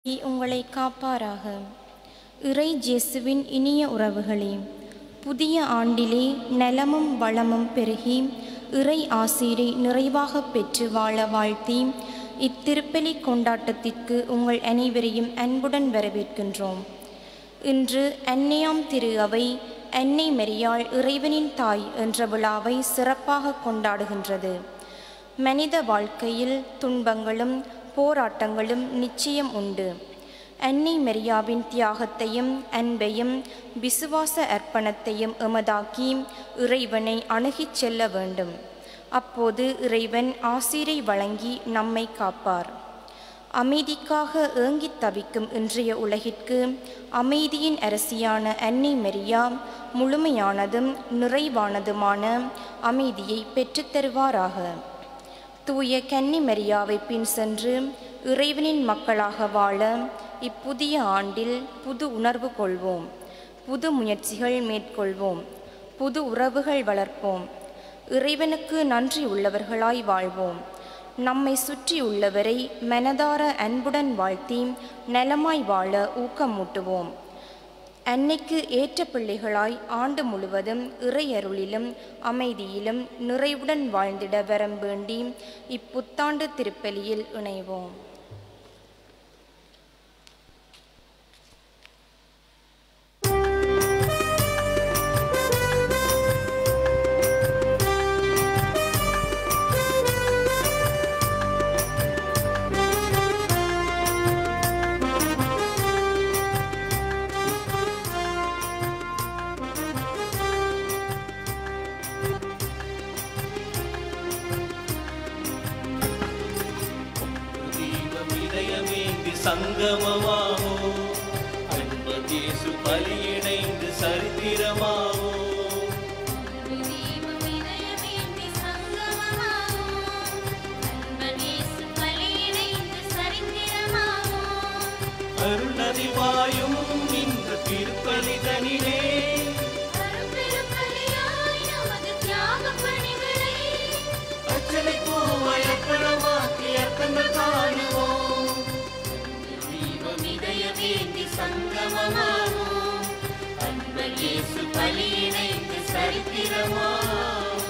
உங்களை காப்பாராக இறை ஜேசுவின் இனிய உறவுகளே புதிய ஆண்டிலே நலமும் வளமும் பெருகி இறை ஆசீரை நிறைவாக பெற்று வாழ வாழ்த்தி இத்திருப்பலி கொண்டாட்டத்திற்கு உங்கள் அனைவரையும் அன்புடன் வரவேற்கின்றோம் இன்று அன்னையாம் திரு அவை அன்னை மரியாள் இறைவனின் தாய் என்ற விழாவை சிறப்பாக கொண்டாடுகின்றது மனித வாழ்க்கையில் துன்பங்களும் போராட்டங்களும் நிச்சயம் உண்டு அன்னை மரியாவின் தியாகத்தையும் அன்பையும் விசுவாச அர்ப்பணத்தையும் எமதாக்கி இறைவனை அணுகிச் செல்ல வேண்டும் அப்போது இறைவன் ஆசீரை வழங்கி நம்மை காப்பார் அமைதிக்காக ஏங்கித் தவிக்கும் இன்றைய உலகிற்கு அமைதியின் அரசியான அன்னை மரியா முழுமையானதும் நிறைவானதுமான அமைதியை பெற்றுத்தருவாராக தூய கன்னி மரியாவை பின் சென்று இறைவனின் மக்களாக வாழ இப்புதிய ஆண்டில் புது உணர்வு கொள்வோம் புது முயற்சிகள் மேற்கொள்வோம் புது உறவுகள் வளர்ப்போம் இறைவனுக்கு நன்றி உள்ளவர்களாய் வாழ்வோம் நம்மை சுற்றியுள்ளவரை மனதார அன்புடன் வாழ்த்தி நலமாய் வாழ ஊக்கமூட்டுவோம் அன்னைக்கு ஏற்ற பிள்ளைகளாய் ஆண்டு முழுவதும் இறையருளிலும் அமைதியிலும் நிறைவுடன் வாழ்ந்திட வரம் வேண்டி இப்புத்தாண்டு திருப்பலியில் இணைவோம் தீபம் இதயமேந்தி சங்கமமாவோ அன்பதேசு பலியிணைந்து சரித்திரமாவோ தீபம் இதயமேந்தி சங்கமமாகும் அன்பனேசு பலியிணைந்து சரித்திரமாகும் அருணதி வாயும் இந்த திருப்பலிதனிலே அரும்பெரும் பலியாய் நமது தியாகப் பணிகளை அச்சனை பூவயப்படமாக்கி அர்த்தங்கள் காணுவோம் தீபம் இதயமேந்தி சங்கமமாகும் அன்பனேசு பலியிணைந்து சரித்திரமாகும்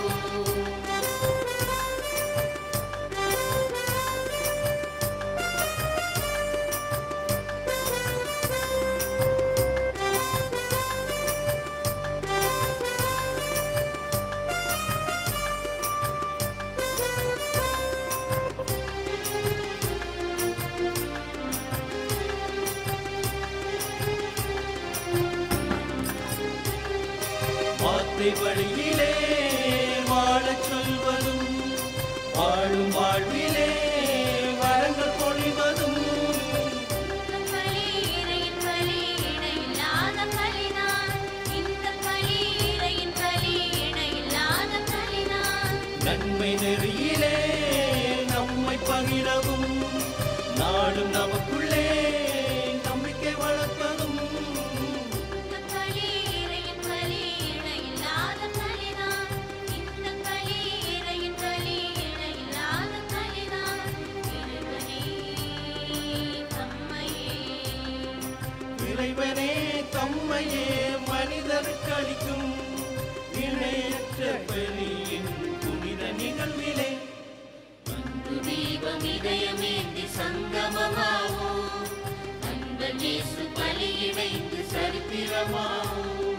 வார்த்தை வழியிலே வாழச் சொல்வதும் வாழும் வாழ்விலே வரங்கள் பொழிவதும் இந்த பலி இறையின் பலி இணையில்லாத பலிதான் இந்த பலி இறையின் பலி இணையில்லாத பலிதான் நன்மை நெறியிலே நம்மை பகிரவும் நாடும் நமக்குள்ளே நம்பிக்கை வளர்ப்பதும் இந்த பலி இறையின் பலி இணையில்லாத பலிதான் இந்த பலி இறையின் பலி இணையில்லாத பலிதான் இறைவனே தம்மையே இறைவனே தம்மையே மனிதருக்கு அளிக்கும் இணையற்ற பலியின் புனித நிகழ்விலே அன்பு தீபம் இதயமேந்தி சங்கமமாவோம் அன்பர் இயேசு பலி இணைந்து சரித்திரமாவோம்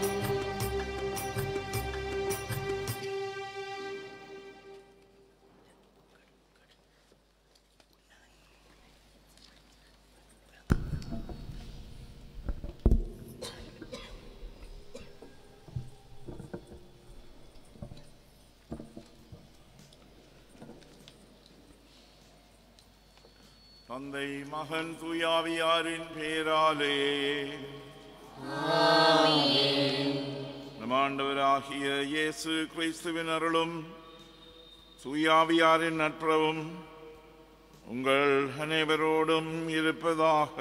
தந்தை மகன் தூயாவியாரின் பேராலே நம் ஆண்டவராகிய இயேசு கிறிஸ்துவின் அருளும் தூயாவியாரின் நட்புறவும் உங்கள் அனைவரோடும் இருப்பதாக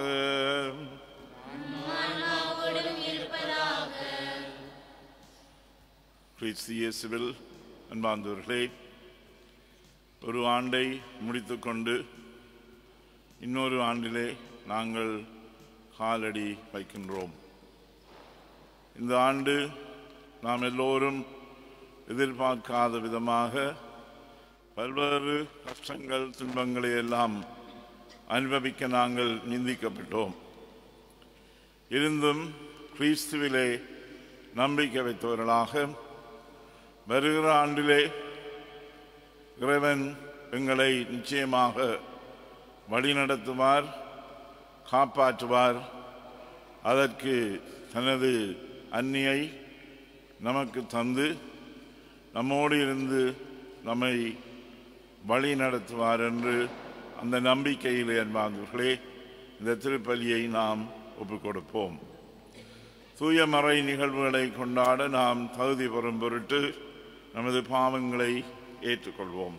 கிறிஸ்து இயேசுவில் அன்பார்ந்தவர்களே ஒரு ஆண்டை முடித்துக்கொண்டு இன்னொரு ஆண்டிலே நாங்கள் காலடி வைக்கின்றோம் இந்த ஆண்டு நாம் எல்லோரும் எதிர்பார்க்காத விதமாக பல்வேறு கஷ்டங்கள் துன்பங்களை எல்லாம் அனுபவிக்க நாங்கள் நிந்திக்கப்பட்டோம் இருந்தும் கிறிஸ்துவிலே நம்பிக்கை வைத்தவர்களாக வருகிற ஆண்டிலே இறைவன் எங்களை நிச்சயமாக வழிநடத்துவார் காப்பாற்றுவார் அதற்கு தனது அன்னியை நமக்கு தந்து நம்மோடு இருந்து நம்மை வழி நடத்துவார் என்று அந்த நம்பிக்கையில் அன்பாந்தவர்களே இந்த திருப்பலியை நாம் ஒப்புக் கொடுப்போம் தூய மறை நிகழ்வுகளை கொண்டாட நாம் தகுதி பெறும் பொருட்டு நமது பாவங்களை ஏற்றுக்கொள்வோம்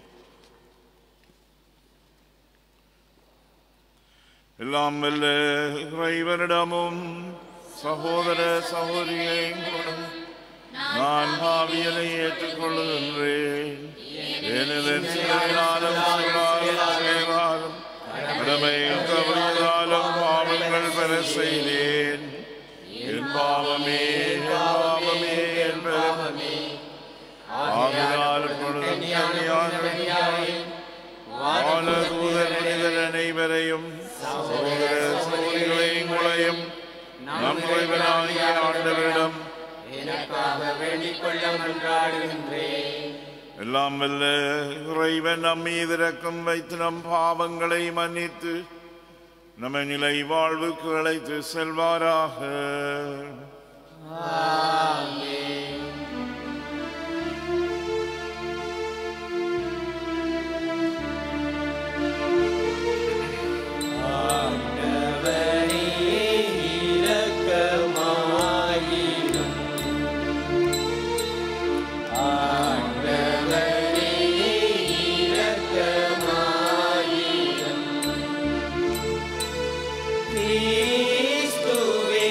எல்லாம் வல்ல இறைவனிடமும் சகோதர சகோதரிகளும் நான் பாவியலை ஏற்றுக்கொள்கின்றேன் ஏனெனில் சிலையினாலும் சொல்லாலும் செயலாலும் கடமையும் தவறியதாலும் பாவங்கள் பெற செய்தேன் என் பாவமே என் பாவமே என் பாவமே ஆகினால் இப்பொழுதும் கன்னியாகுமரியாய் வான தூதர் மனிதர் அனைவரையும் சகோதர சகோதரிகளையும் உங்களையும் நம் இறைவனாகிய ஆண்டவரிடம் எனக்காக வேண்டிக் கொள்ள மன்றாடுகின்றேன் எல்லாம் வல்ல இறைவன் நம் மீது இரக்கம் வைத்து நம் பாவங்களை மன்னித்து நம்மை நிலை வாழ்வுக்கு அழைத்து செல்வாராக ஆண்டவரே இரக்கமாயிரும் ஆண்டவரே இரக்கமாயிரும் கிறிஸ்துவே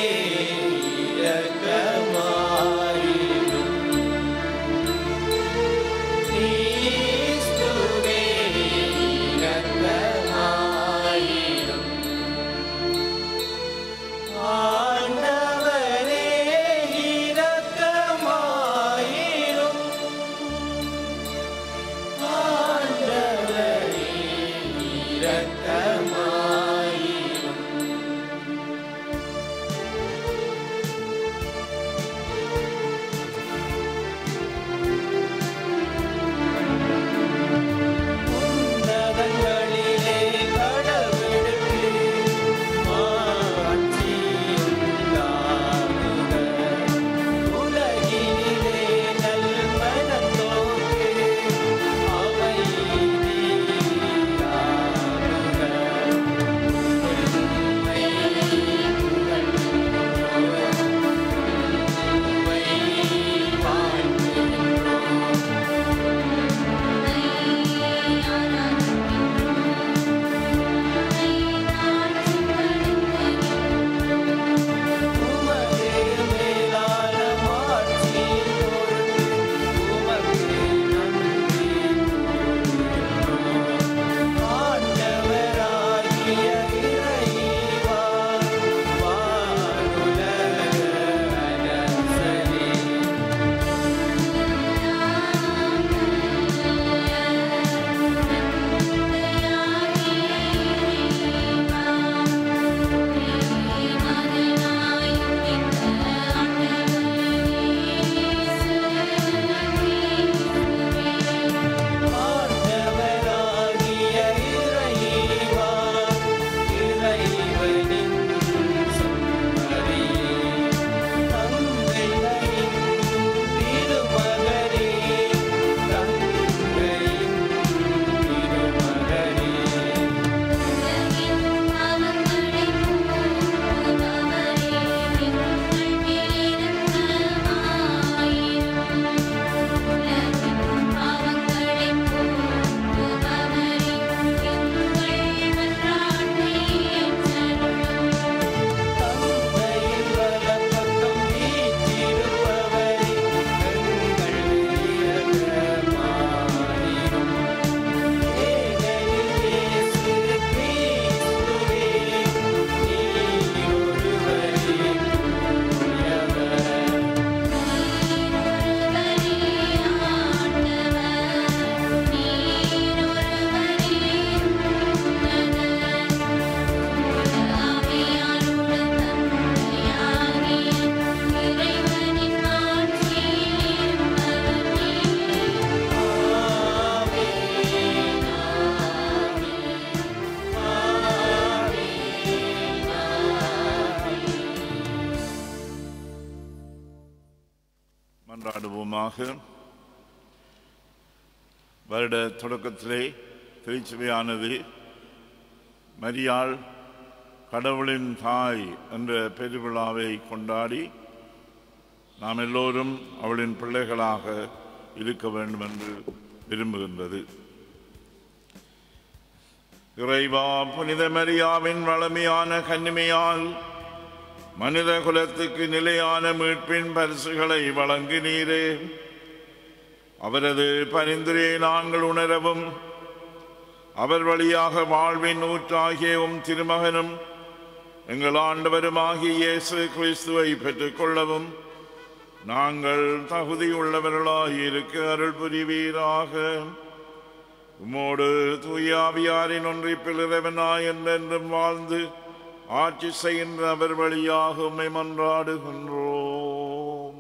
இரக்கமாயிரும் கிறிஸ்துவே இரக்கமாயிரும் ஆண்டவரே இரக்கமாயிரும் ஆண்டவரே இரக்கமாயிரும் கொண்டாடுவோமாக வருட தொடக்கத்திலே திருச்சபையானது மரியாள் கடவுளின் தாய் என்ற பெருவிழாவை கொண்டாடி நாம் எல்லோரும் அவளின் பிள்ளைகளாக இருக்க வேண்டும் என்று விரும்புகின்றது இறைவா புனித மரியாவின் வளமையான கன்னிமையால் மனித குலத்துக்கு நிலையான மீட்பின் பரிசுகளை வழங்கினீரே அவரது பரிந்துரையை நாங்கள் உணரவும் அவர் வழியாக வாழ்வின் ஊற்றாகிய உம் திருமகனும் எங்கள் ஆண்டவருமாகிய இயேசு கிறிஸ்துவை பெற்றுக்கொள்ளவும் நாங்கள் தகுதியுள்ளவர்களாய் இருக்க அருள் புரிவீராக உம்மோடு தூயாவியாரின் ஒன்றிப்பில் இறைவனாய் என்றென்றும் வாழ்ந்து ஆட்சி செய்கின்ற அவர் வழியாக உம்மை மன்றாடுகின்றோம்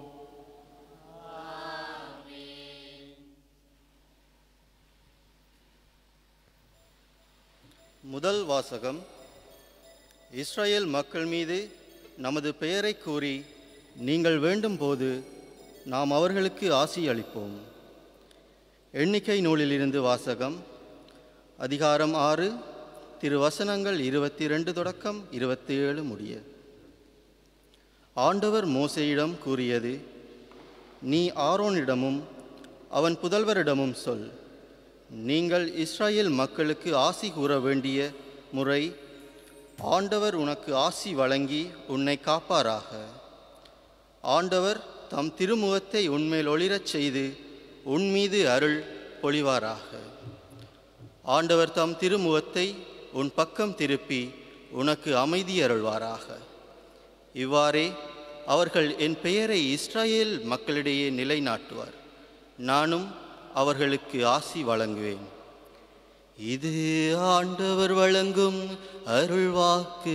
முதல் வாசகம் இஸ்ரேல் மக்கள் மீது நமது பெயரை கூறி நீங்கள் வேண்டும் போது நாம் அவர்களுக்கு ஆசி அளிப்போம் எண்ணிக்கை நூலிலிருந்து வாசகம் அதிகாரம் ஆறு திருவசனங்கள் இருபத்தி ரெண்டு தொடக்கம் இருபத்தி ஏழு முடிய ஆண்டவர் மோசையிடம் கூறியது நீ ஆரோனிடமும் அவன் புதல்வரிடமும் சொல் நீங்கள் இஸ்ராயேல் மக்களுக்கு ஆசி கூற வேண்டிய முறை ஆண்டவர் உனக்கு ஆசி வழங்கி உன்னை காப்பாராக ஆண்டவர் தம் திருமுகத்தை உன்மேல் ஒளிரச் செய்து உன் மீது அருள் பொழிவாராக ஆண்டவர் தம் திருமுகத்தை உன் பக்கம் திருப்பி உனக்கு அமைதி அருள்வாராக இவ்வாறே அவர்கள் என் பெயரை இஸ்ராயேல் மக்களிடையே நிலைநாட்டுவார் நானும் அவர்களுக்கு ஆசி வழங்குவேன் இது ஆண்டவர் வழங்கும் அருள்வாக்கு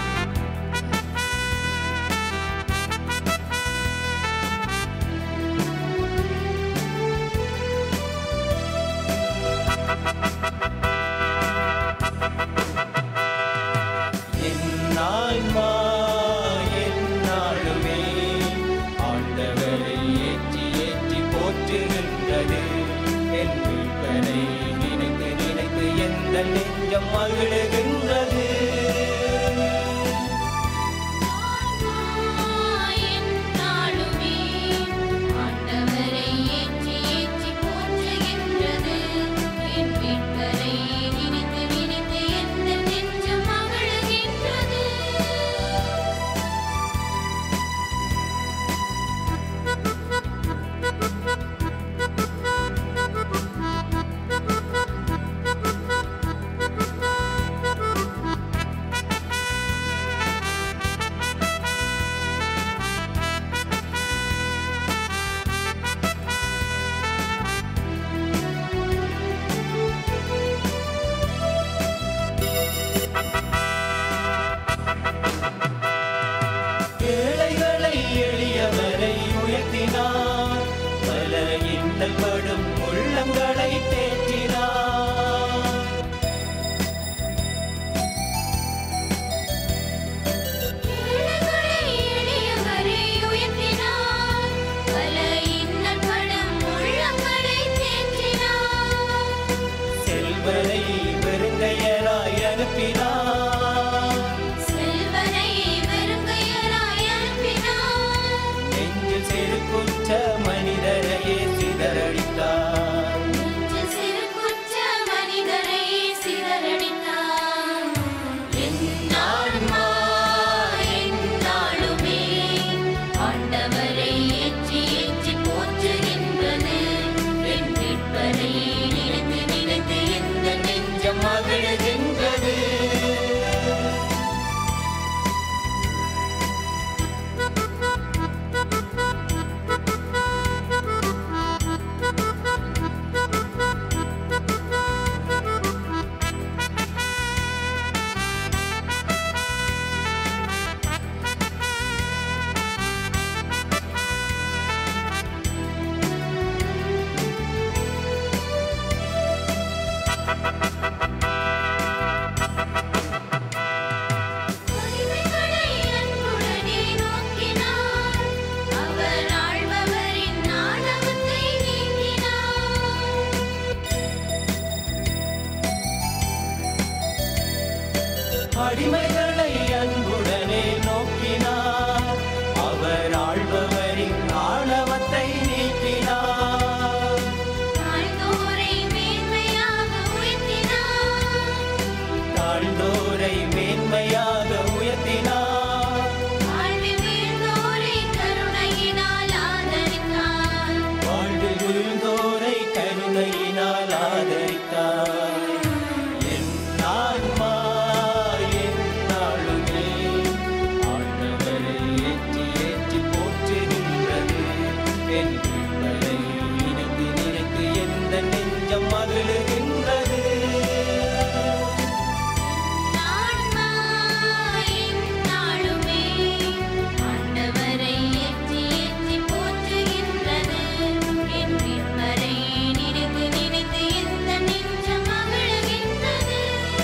ஆ அடிமைகளை அன்புடனே நோக்கினார் அவர் ஆள்பவரின் ஆணவத்தை நீக்கினார் தாழ்ந்தோரை மேன்மையாக உயர்த்தினார் தாழ்ந்தோரை மேன்மையாக உயர்த்தினார் வாழ்வில் வீழ்ந்தோரை கருணையினால் ஆதரித்தார் வாழ்வில் விழுந்தோரை கருணையினால் ஆதரித்தார் என் ஆன்மா என்னாலுமே ஆண்டவரை ஏற்றி ஏற்றி போற்றுகின்றது என் மீட்பரை நினைத்து நினைத்து எந்த நெஞ்சம் மகிழுகின்றது ஆன்மா எந்நாளுமே ஆண்டவரை ஏற்றி ஏற்றி போற்றுகின்றது என் மீட்பரை நினைத்து நினைத்து எந்த நெஞ்சம் மகிழுகின்றது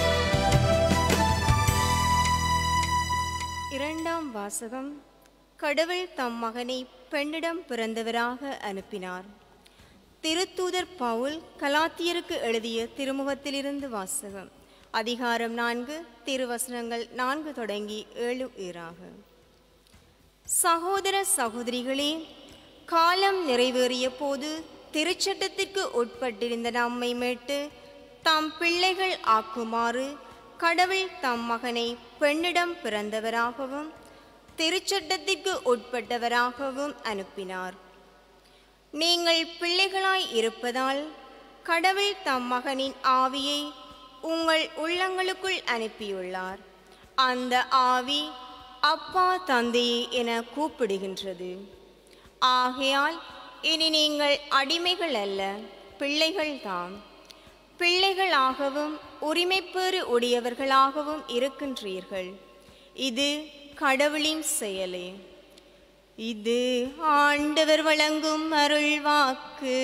இரண்டாம் வாசகம் கடவுள் தம் மகனை பெண்ணிடம் பிறந்தவராக அனுப்பினார் திருத்தூதர் பவுல் கலாத்தியருக்கு எழுதிய திருமுகத்திலிருந்து வாசகம் அதிகாரம் நான்கு திருவசனங்கள் நான்கு தொடங்கி ஏழு ஈராக சகோதர சகோதரிகளே காலம் நிறைவேறிய போது திருச்சட்டத்திற்கு உட்பட்டிருந்த நம்மை மீட்டு தம் பிள்ளைகள் ஆக்குமாறு கடவுள் தம் மகனை பெண்ணிடம் பிறந்தவராகவும் திருச்சட்டத்திற்கு உட்பட்டவராகவும் அனுப்பினார் நீங்கள் பிள்ளைகளாய் இருப்பதால் கடவுள் தம் மகனின் ஆவியை உங்கள் உள்ளங்களுக்குள் அனுப்பியுள்ளார் அந்த ஆவி அப்பா தந்தையே என கூப்பிடுகின்றது ஆகையால் இனி நீங்கள் அடிமைகள் அல்ல பிள்ளைகள்தாம் பிள்ளைகளாகவும் உரிமைப்பேறு உடையவர்களாகவும் இருக்கின்றீர்கள் இது கடவுளின் செயலே இது ஆண்டவர் வழங்கும் அருள் வாக்கு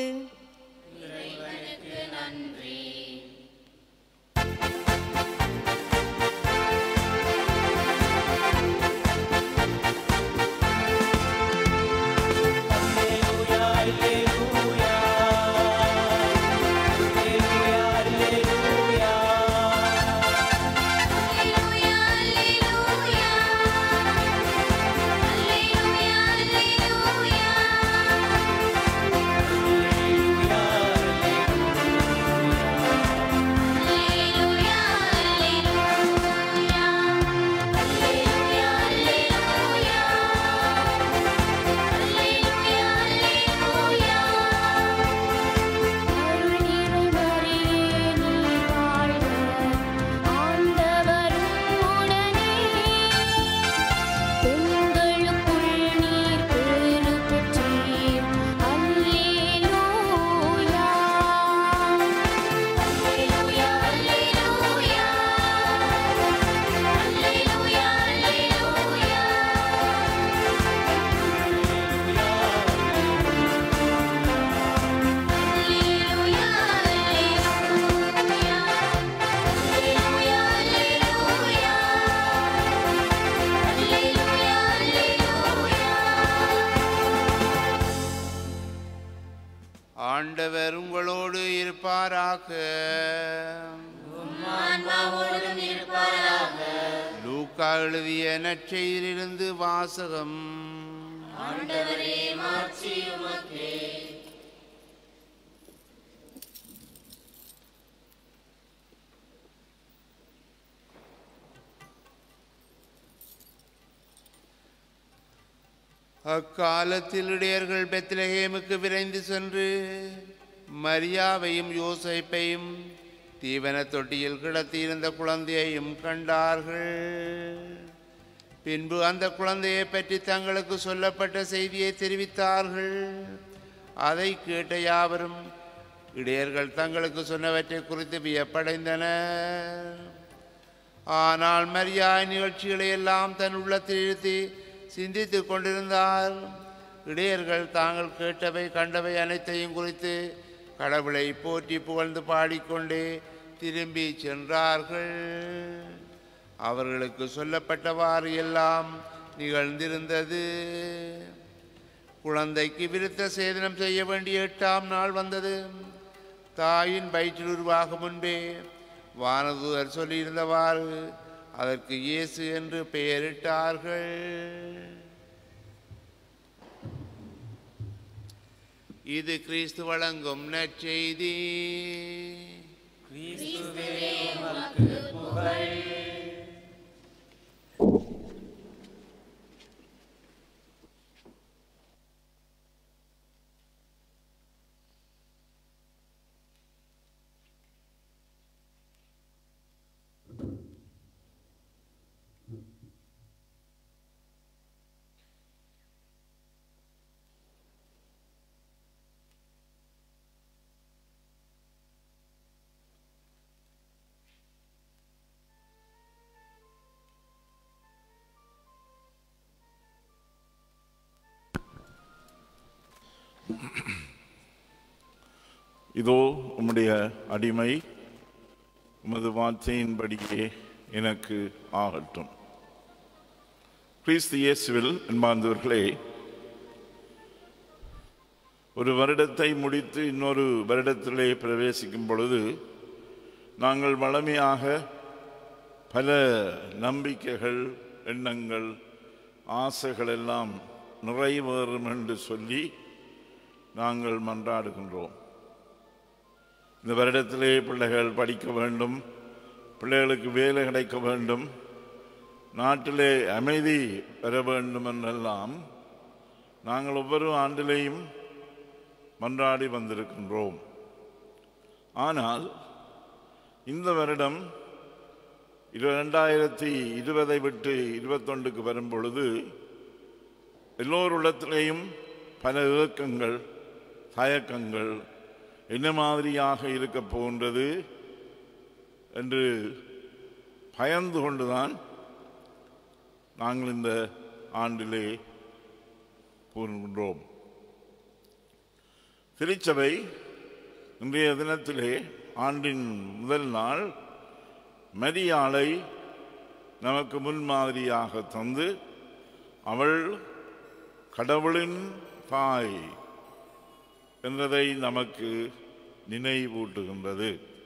அல்லேலூயா அல்லேலூயா அல்லேலூயா அல்லேலூயா அல்லேலூயா அல்லேலூயா அல்லேலூயா அல்லேலூயா அல்லேலூயா அல்லேலூயா அருள் நிறைமறியே நீ வாழ்க ஆண்டவரும் உடனே பெண்களுக்குள் நீர் பேறு பெற்றீர் அல்லேலூயா அல்லேலூயா அல்லேலூயா அல்லேலூயா அல்லேலூயா அல்லேலூயா அல்லேலூயா அல்லேலூயா அல்லேலூயா அல்லேலூயா அல்லேலூயா ஆண்டவர் உங்களோடு இருப்பாராக லூக்கா எழுதிய நற்செய்தியிலிருந்து வாசகம் அக்காலத்தில் இடையர்கள் பெத்லஹேமுக்கு விரைந்து சென்று மரியாவையும் யோசேப்பையும் தீவன தொட்டியில் கிடத்தியிருந்த குழந்தையையும் கண்டார்கள் பின்பு அந்த குழந்தையை பற்றி தங்களுக்கு சொல்லப்பட்ட செய்தியை தெரிவித்தார்கள் அதை கேட்ட யாவரும் இடையர்கள் தங்களுக்கு சொன்னவற்றை குறித்து வியப்படைந்தனர் ஆனால் மரியா நிகழ்ச்சிகளை எல்லாம் தன் உள்ளத்தில் இருத்தி சிந்தித்துக் கொண்டிருந்தார் இடையர்கள் தாங்கள் கேட்டவை கண்டவை அனைத்தையும் குறித்து கடவுளை போற்றி புகழ்ந்து பாடிக்கொண்டே திரும்பி சென்றார்கள் அவர்களுக்கு சொல்லப்பட்டவாறு எல்லாம் நிகழ்ந்திருந்தது குழந்தைக்கு விருத்த சேதனம் செய்ய வேண்டிய எட்டாம் நாள் வந்தது தாயின் வயிற்றில் உருவாகும் முன்பே வானதூதர் சொல்லியிருந்தவாறு அதற்கு இயேசு என்று பெயரிட்டார்கள் இது கிறிஸ்து வழங்கும் நற்செய்தி இதோ உம்முடைய அடிமை உமது வார்த்தையின்படியே எனக்கு ஆகட்டும் கிறிஸ்து இயேசுவில் அன்பார்ந்தவர்களே ஒரு வருடத்தை முடித்து இன்னொரு வருடத்திலே பிரவேசிக்கும் பொழுது நாங்கள் வளமையாக பல நம்பிக்கைகள் எண்ணங்கள் ஆசைகள் எல்லாம் நிறைவேறும் என்று சொல்லி நாங்கள் மன்றாடுகின்றோம் இந்த வருடத்திலே பிள்ளைகள் படிக்க வேண்டும் பிள்ளைகளுக்கு வேலை கிடைக்க வேண்டும் நாட்டிலே அமைதி பெற வேண்டும் என்றெல்லாம் நாங்கள் ஒவ்வொரு ஆண்டிலேயும் மன்றாடி வந்திருக்கின்றோம் ஆனால் இந்த வருடம் இரு ரெண்டாயிரத்தி இருபதை விட்டு இருபத்தொண்டுக்கு வரும் பொழுது எல்லோருள்ளத்திலேயும் பல இயக்கங்கள் தயக்கங்கள் என்ன மாதிரியாக இருக்க போகின்றது என்று பயந்து கொண்டுதான் நாங்கள் இந்த ஆண்டிலே கூறுகின்றோம் திருச்சபை இன்றைய தினத்திலே ஆண்டின் முதல் நாள் மரியாளை நமக்கு முன்மாதிரியாக தந்து அவள் கடவுளின் தாய் என்பதை நமக்கு நினைவூட்டுகின்றது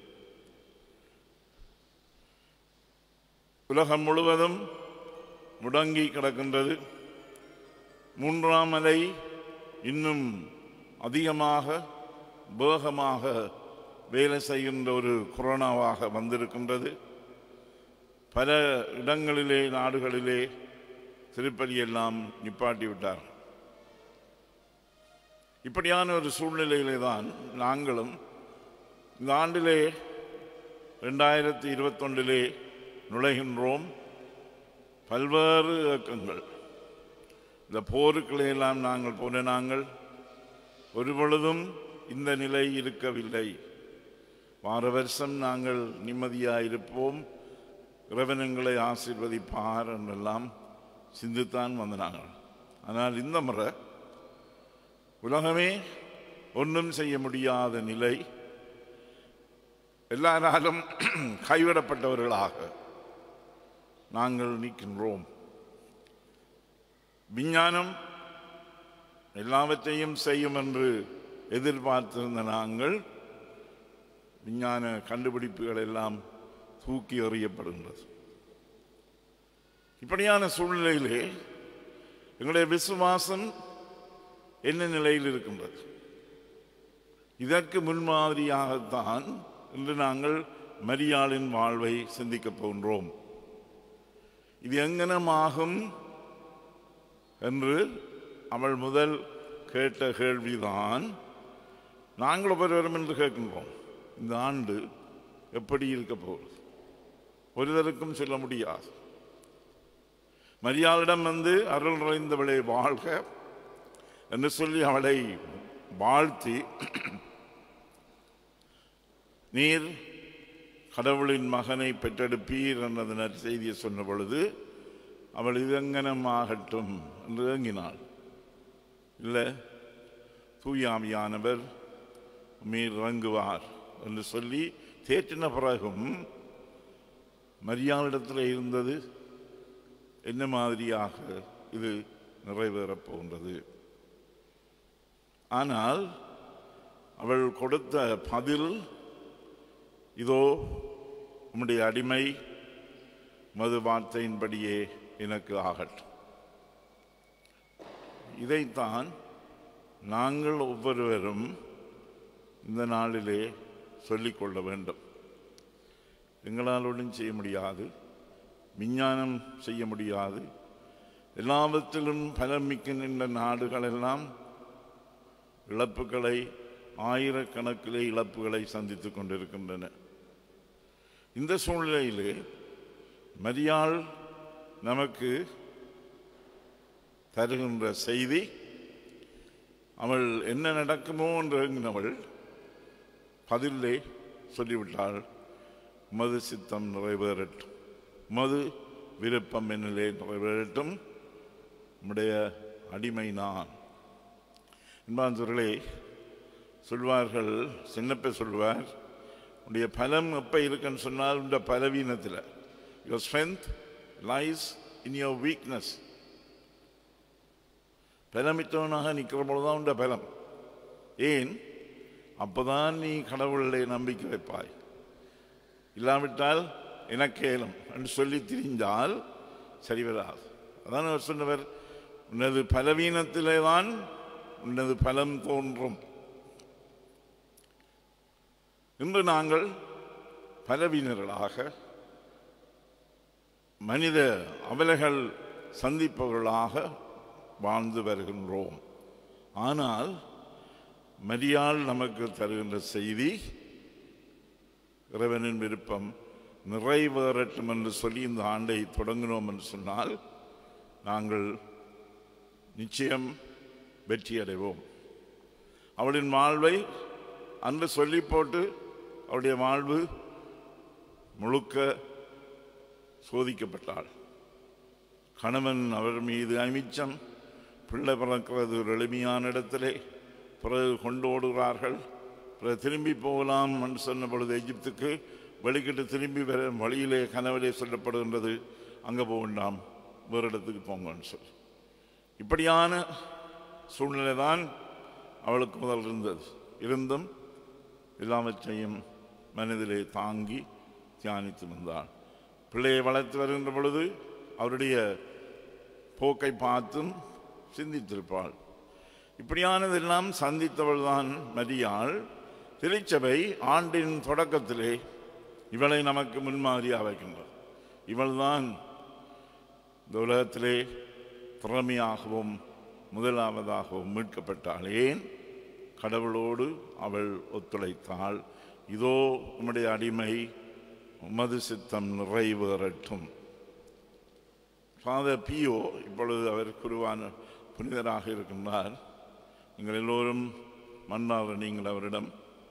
உலகம் முழுவதும் முடங்கி கிடக்கின்றது மூன்றாம் அலை இன்னும் அதிகமாக வேகமாக வேலை செய்கின்ற ஒரு கொரோனாவாக வந்திருக்கின்றது பல இடங்களிலே நாடுகளிலே திருப்பதி எல்லாம் நிப்பாட்டி விட்டார் இப்படியான ஒரு சூழ்நிலையிலே தான் நாங்களும் இந்த ஆண்டிலே ரெண்டாயிரத்தி இருபத்தொன்றிலே நுழைகின்றோம் பல்வேறு இயக்கங்கள் இந்த போருக்களை எல்லாம் நாங்கள் போன நாங்கள் ஒரு பொழுதும் இந்த நிலை இருக்கவில்லை வார வருஷம் நாங்கள் நிம்மதியாக இருப்போம் இறைவனங்களை ஆசீர்வதிப்பார் என்றெல்லாம் சிந்தித்தான் வந்த நாங்கள் ஆனால் இந்த முறை உலகமே ஒன்றும் செய்ய முடியாத நிலை எல்லாராலும் கைவிடப்பட்டவர்களாக நாங்கள் நிற்கின்றோம் விஞ்ஞானம் எல்லாவற்றையும் செய்யும் என்று எதிர்பார்த்திருந்த நாங்கள் விஞ்ஞான கண்டுபிடிப்புகள் எல்லாம் தூக்கி எறியப்படுகின்றது இப்படியான சூழ்நிலையிலே எங்களுடைய விசுவாசம் என்ன நிலையில் இருக்கின்றது இதற்கு முன்மாதிரியாகத்தான் இன்று நாங்கள் மரியாளின் வாழ்வை சிந்திக்கப் போகின்றோம் இது எங்கனமாகும் என்று அவள் முதல் கேட்ட கேள்விதான் நாங்கள் ஒவ்வொருவரும் என்று கேட்கின்றோம் இந்த ஆண்டு எப்படி இருக்க போகிறது ஒருவருக்கும் சொல்ல முடியாது மரியாளிடம் வந்து அருள் நிறைந்தவளை வாழ்க என்று சொல்லி அவளை வாழ்த்தி நீர் கடவுளின் மகனை பெற்றெடுப்பீர் என்னது நற்செய்தியை சொன்ன பொழுது அவள் இதங்கனமாகட்டும் என்று ஏங்கினாள் இல்லை தூயாமியானவர் மீர் இறங்குவார் என்று சொல்லி தேற்றின பிறகும் மரியாளிடத்தில் இருந்தது என்ன மாதிரியாக இது நிறைவேறப் போகின்றது ஆனால் அவள் கொடுத்த பதில் இதோ உம்முடைய அடிமை மது வார்த்தையின்படியே எனக்கு ஆகட்டும் இதைத்தான் நாங்கள் ஒவ்வொருவரும் இந்த நாளிலே சொல்லிக்கொள்ள வேண்டும் எங்களால் ஒன்றும் செய்ய முடியாது விஞ்ஞானம் செய்ய முடியாது எல்லாவற்றிலும் பலமிக்க நின்ற நாடுகளெல்லாம் இழப்புகளை ஆயிரக்கணக்கிலே இழப்புகளை சந்தித்துக் கொண்டிருக்கின்றன இந்த சூழ்நிலையிலே மரியாள் நமக்கு தருகின்ற செய்தி அவள் என்ன நடக்குமோ என்றவள் பதிலே சொல்லிவிட்டாள் மது சித்தம் நிறைவேறட்டும் மது விருப்பம் என்னிலே நிறைவேறட்டும் உம்முடைய அடிமை நான் என்பாந்தவர்களே சொல்வார்கள் சின்னப்ப சொல்வார் உடைய பலம் எப்போ இருக்குன்னு சொன்னால் உடைய பலவீனத்தில் your strength lies in your weakness பலமித்தவனாக நிற்கிற பொழுதுதான் உண்ட பலம் ஏன் அப்பதான் நீ கடவுளை நம்பிக்கை வைப்பாய் இல்லாவிட்டால் எனக்கேலும் என்று சொல்லி திரிந்தால் சரி வராது அதான் அவர் சொன்னவர் உனது பலவீனத்திலே தான் உனது பலம் தோன்றும் இன்று நாங்கள் பலவீனர்களாக மனித அவலைகள் சந்திப்பவர்களாக வாழ்ந்து வருகின்றோம் ஆனால் மரியாள் நமக்கு தருகின்ற செய்தி இறைவனின் விருப்பம் நிறைவேறட்டும் என்று சொல்லி இந்த ஆண்டை தொடங்கினோம் என்று சொன்னால் நாங்கள் நிச்சயம் வெற்றி அடைவோம் அவளின் வாழ்வை அன்று சொல்லி போட்டு அவளுடைய வாழ்வு முழுக்க சோதிக்கப்பட்டாள் கணவன் அவர் மீது அமிச்சம் பிள்ளை பிறக்கிறது ஒரு எளிமையான இடத்திலே பிறகு கொண்டு ஓடுகிறார்கள் பிறகு திரும்பி போகலாம் என்று சொன்ன பொழுது எகிப்துக்கு வெளிக்கிட்டு திரும்பி வர வழியிலே கனவிலே சொல்லப்படுகின்றது அங்கே போக வேண்டாம் வேறு இடத்துக்கு போங்கன்னு சொல்லி இப்படியான சூழ்நிலை தான் அவளுக்கு முதல் இருந்தது இருந்தும் எல்லாவற்றையும் மனதிலே தாங்கி தியானித்து வந்தாள் பிள்ளையை வளர்த்து வருகின்ற பொழுது அவருடைய போக்கை பார்த்தும் சிந்தித்திருப்பாள் இப்படியானதெல்லாம் சந்தித்தவள்தான் மரியாள் திருச்சபை ஆண்டின் தொடக்கத்திலே இவளை நமக்கு முன்மாதிரியாக வைக்கின்றார் இவள்தான் இந்த உலகத்திலே திறமையாகவும் முதலாவதாகவும் மீட்கப்பட்டாள் ஏன் கடவுளோடு அவள் ஒத்துழைத்தாள் இதோ உம்முடைய அடிமை உமது சித்தம் நிறைவேறட்டும் ஃபாதர் பியோ இப்பொழுது அவர் குருவான புனிதராக இருக்கின்றார் நீங்கள் எல்லோரும் மன்னார் நீங்கள் அவரிடம்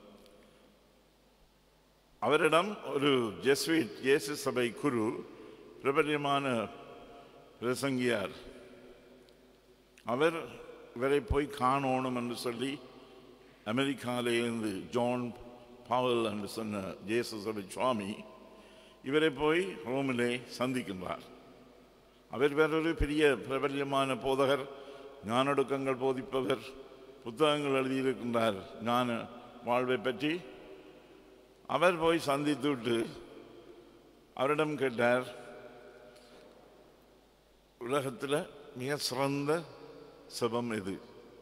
அவரிடம் ஒரு ஜெஸ்விட் இயேசு சபை குரு பிரபல்யமான பிரசங்கியார் அவர் இவரை போய் காணணும் என்று சொல்லி அமெரிக்காவிலேருந்து ஜான் பாவல் என்று சொன்ன ஜேசு சபை சுவாமி இவரை போய் ரோமிலே சந்திக்கின்றார் அவர் வேறொரு பெரிய பிரபல்யமான போதகர் ஞானொடுக்கங்கள் போதிப்பவர் புத்தகங்கள் எழுதியிருக்கின்றார் ஞான வாழ்வை பற்றி அவர் போய் சந்தித்து விட்டு அவரிடம் கேட்டார் உலகத்தில் மிக சிறந்த செபம் எது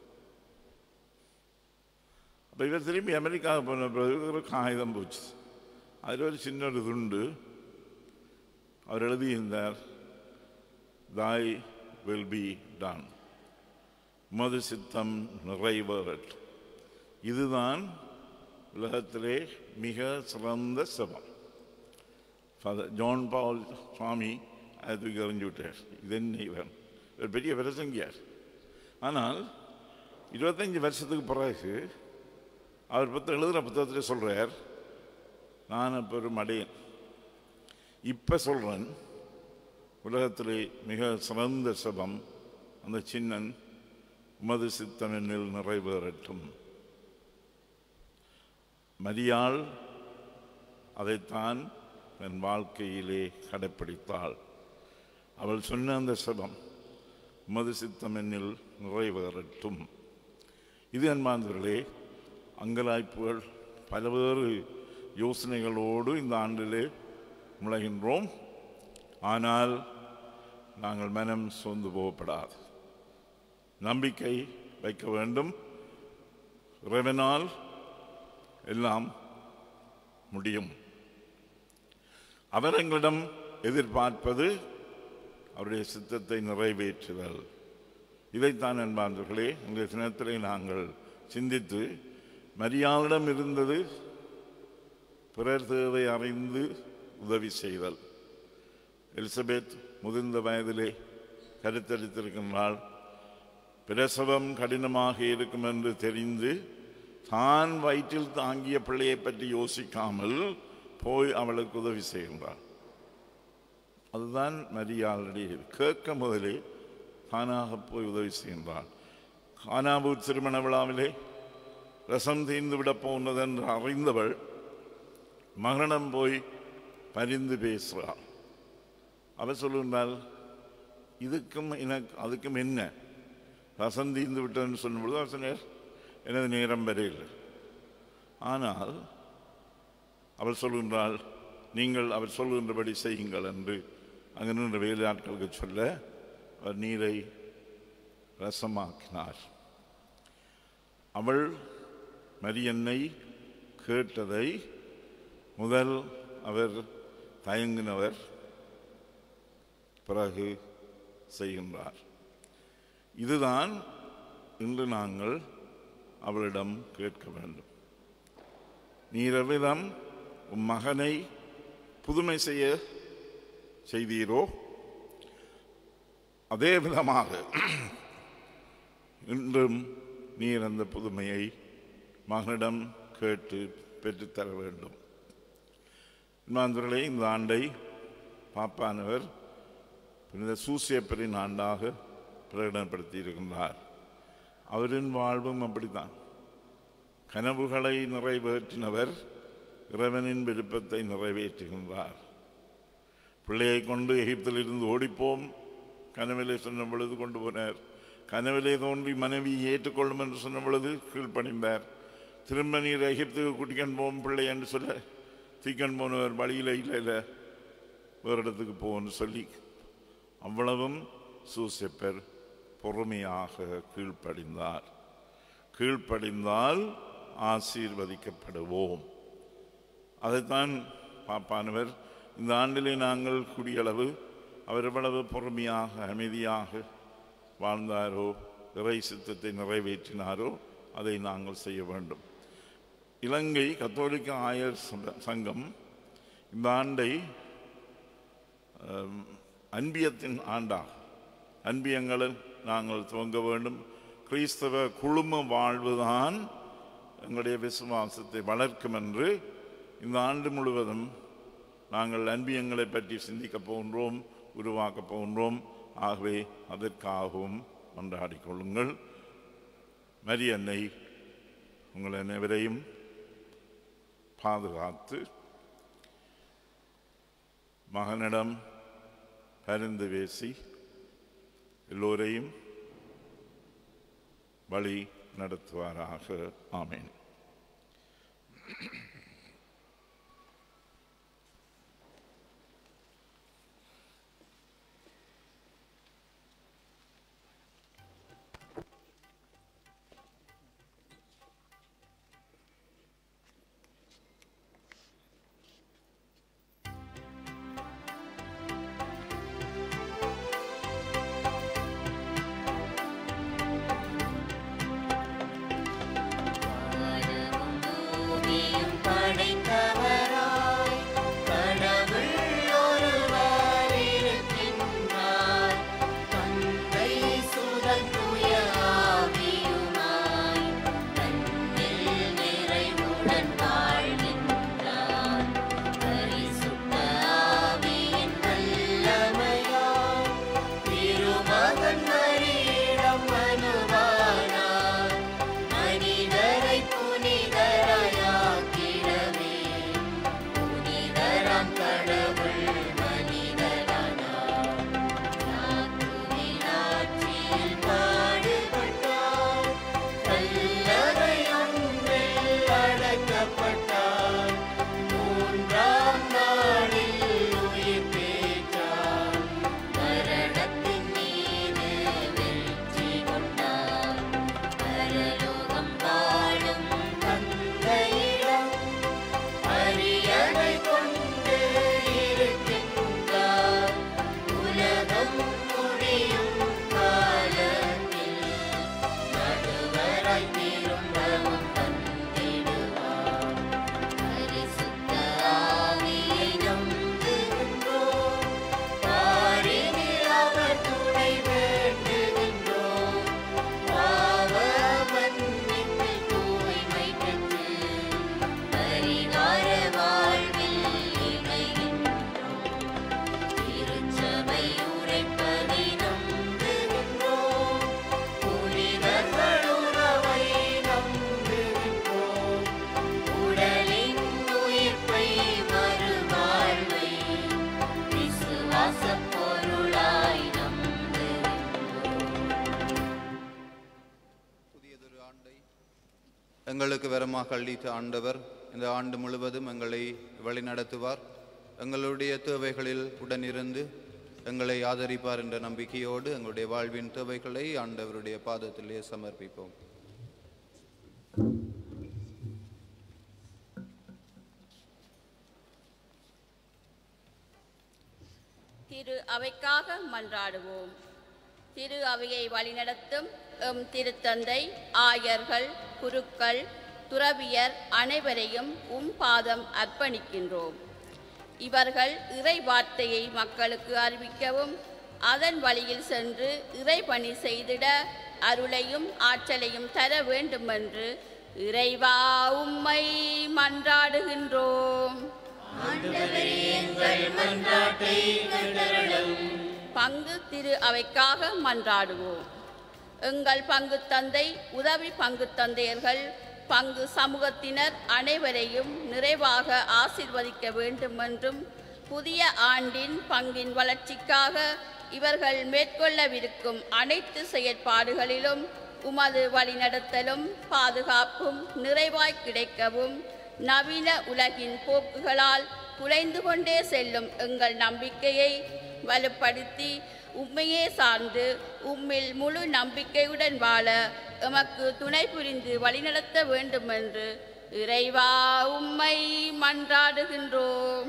அப்போ இவர் திரும்பி அமெரிக்காவுக்கு போன பிறகு ஒரு காகிதம் போச்சு அதில் ஒரு சின்ன ஒரு துண்டு அவர் எழுதியிருந்தார் தாய் வில் பி டன் மது சித்தம் நிறைவேறட் இதுதான் உலகத்திலே மிக சிறந்த செபம் ஃபாதர் ஜான் பால் சுவாமி அதுக்கு அறிஞ்சு விட்டார் இதென்ன இவன் ஒரு பெரிய பிரசங்கியார் ஆனால் இருபத்தஞ்சி வருஷத்துக்கு பிறகு அவர் புத்தகம் எழுதுகிற புத்தகத்தில் சொல்கிறார் நான் இப்போ ஒரு மடையன் இப்போ சொல்கிறேன் உலகத்திலே மிக சிறந்த சபம் அந்த சின்னன் உமது சித்தம் என்னில் நிறைவேறட்டும் மரியாள் அதைத்தான் தன் வாழ்க்கையிலே கடைப்பிடித்தாள் அவள் சொன்ன அந்த சபம் உமது சித்தம் என்னில் நிறைவேறட்டும் இது அன்பாந்தவர்களே அங்கலாய்ப்புகள் பல்வேறு யோசனைகளோடு இந்த ஆண்டிலே முளைகின்றோம் ஆனால் நாங்கள் மனம் சோர்ந்து போகப்படாது நம்பிக்கை வைக்க வேண்டும் இறைவனால் எல்லாம் முடியும் அவர் எங்களிடம் எதிர்பார்ப்பது அவருடைய சித்தத்தை நிறைவேற்றுதல் இதைத்தான் என்பார்களே இந்த தினத்திலே நாங்கள் சிந்தித்து மரியாளிடம் இருந்தது பிறர் தேவை அறிந்து உதவி செய்தல் எலிசபெத் முதிர்ந்த வயதிலே கருத்தரித்திருக்கின்றாள் பிரசவம் கடினமாக இருக்கும் என்று தெரிந்து தான் வயிற்றில் தாங்கிய பிள்ளையை பற்றி யோசிக்காமல் போய் அவளுக்கு உதவி செய்கின்றாள் அதுதான் மரியாளுடைய கேட்க முதலே தானாக போய் உதவி செய்கின்றாள் கானாபூர் திருமண விழாவிலே ரசம் தீர்ந்து விட போனது என்று அறிந்தவள் மகனிடம் போய் பரிந்து பேசுகிறாள் அவர் சொல்லுகிறாள் இதுக்கும் எனக்கு அதுக்கும் என்ன ரசம் தீர்ந்து விட்டதுன்னு சொல்லும்பொழுது அவர் சொன்னார் எனது நேரம் வரையில் ஆனால் அவர் சொல்கின்றாள் நீங்கள் அவர் சொல்கின்றபடி செய்யுங்கள் என்று அங்கு நின்ற வேலையாட்களுக்கு சொல்ல அவர் நீரை ரசமாக்கினார் அவள் மரியன்னை கேட்டதை முதல் அவர் தயங்கினவர் பிறகு செய்கின்றார் இதுதான் இன்று நாங்கள் அவளிடம் கேட்க வேண்டும் நீரவிடம் உம் மகனை புதுமை செய்ய செய்தீரோ அதே விதமாக இன்றும் நீர் அந்த புதுமையை மகனிடம் கேட்டு பெற்றுத்தர வேண்டும் இன்மாந்தர்களே இந்த ஆண்டை பாப்பானவர் புனித சூசியப்பரின் ஆண்டாக பிரகடனப்படுத்தி இருக்கின்றார் அவரின் வாழ்வும் அப்படித்தான் கனவுகளை நிறைவேற்றினவர் இறைவனின் விருப்பத்தை நிறைவேற்றுகின்றார் பிள்ளையை கொண்டு எகிப்திலிருந்து ஓடிப்போம் கனவிலே சொன்ன பொழுது கொண்டு போனார் கனவிலே தோன்றி மனைவி ஏற்றுக்கொள்ளும் என்று சொன்ன பொழுது கீழ்ப்பணிந்தார் திரும்ப நீர் எகிப்துக்கு கூட்டிக்கண் போம் பிள்ளை என்று சொல்ல தீக்கண் போனவர் வழியில் இல்லை இல்லை வேறு இடத்துக்கு போன்னு சொல்லி அவ்வளவும் சூசெப்பர் பொறுமையாக கீழ்ப்படிந்தார் கீழ்ப்படிந்தால் ஆசீர்வதிக்கப்படுவோம் அதைத்தான் பாப்பானவர் இந்த ஆண்டிலே நாங்கள் குடியளவு அவர் எவ்வளவு பொறுமையாக அமைதியாக வாழ்ந்தாரோ இறை சித்தத்தை நிறைவேற்றினாரோ அதை நாங்கள் செய்ய வேண்டும் இலங்கை கத்தோலிக்க ஆயர் சங்க- சங்கம் இந்த ஆண்டை அம், அன்பியத்தின் ஆண்டாக அன்பியங்களை நாங்கள் துவங்க வேண்டும் கிறிஸ்தவ குழும வாழ்வுதான் எங்களுடைய விசுவாசத்தை வளர்க்கும் என்று இந்த ஆண்டு முழுவதும் நாங்கள் அன்பியங்களை பற்றி சிந்திக்கப் போகின்றோம் உருவாக்கப் போகின்றோம் ஆகவே அதற்காகவும் மன்றாடிக் கொள்ளுங்கள் மரியன்னை உங்கள் அனைவரையும் பாதுகாத்து மகனிடம் பரிந்து பேசி எல்லோரையும் வழி நடத்துவாராக ஆமேன் பூமியும் படைத்தவராய் கடவுள் ஒருவர் இருக்கின்றார் தந்தை சுதன் தூய ஆவியுமாய் தன்னில் நிறைவுடன் வாழ்கின்றார் பரிசுத்த ஆவியின் வல்லமையாய் திருமகன் மரியிடம் மனுவானார் மனிதரை புனிதராயாக்கிடவே புனிதராம் கடவுள் மனிதரானார் யாக்குவின் ஆட்சியில் பாடுபட்டார் கல்லறை ஒன்றில் அடக்கப்பட்டார் மூன்றாம் நாளில் உயிர் பெற்றார் எங்களுக்கு வரமாக அளித்த ஆண்டவர் இந்த ஆண்டு முழுவதும் எங்களை வழிநடத்துவார் எங்களுடைய தேவைகளில் உடனிருந்து எங்களை ஆதரிப்பார் என்ற நம்பிக்கையோடு எங்களுடைய வாழ்வின் தேவைகளை ஆண்டவருடைய பாதத்திலே சமர்ப்பிப்போம் திரு அவைக்காக மன்றாடுவோம் திரு அவையை வழிநடத்தும் எம் திருத்தந்தை ஆயர்கள் குருக்கள் துறவியர் அனைவரையும் உம் பாதம் அர்ப்பணிக்கின்றோம் இவர்கள் இறை வார்த்தையை மக்களுக்கு அறிவிக்கவும் அதன் வழியில் சென்று இறை பணி செய்திட அருளையும் ஆற்றலையும் தர வேண்டுமென்று இறைவா உம்மை மன்றாடுகின்றோம் பங்கு திரு அவைக்காக மன்றாடுவோம் எங்கள் பங்கு தந்தை உதவி பங்கு தந்தையர்கள் பங்கு சமூகத்தினர் அனைவரையும் நிறைவாக ஆசிர்வதிக்க வேண்டுமென்றும் புதிய ஆண்டின் பங்கின் வளர்ச்சிக்காக இவர்கள் மேற்கொள்ளவிருக்கும் அனைத்து செயற்பாடுகளிலும் உமது வழிநடத்தலும் பாதுகாப்பும் நிறைவாய் கிடைக்கவும் நவீன உலகின் போக்குகளால் குலைந்து கொண்டே செல்லும் எங்கள் நம்பிக்கையை வலுப்படுத்தி உம்மையே சார்ந்து உம்மில் முழு நம்பிக்கையுடன் வாழ எமக்கு துணை புரிந்து வழிநடத்த வேண்டுமென்று இறைவா உம்மை மன்றாடுகின்றோம்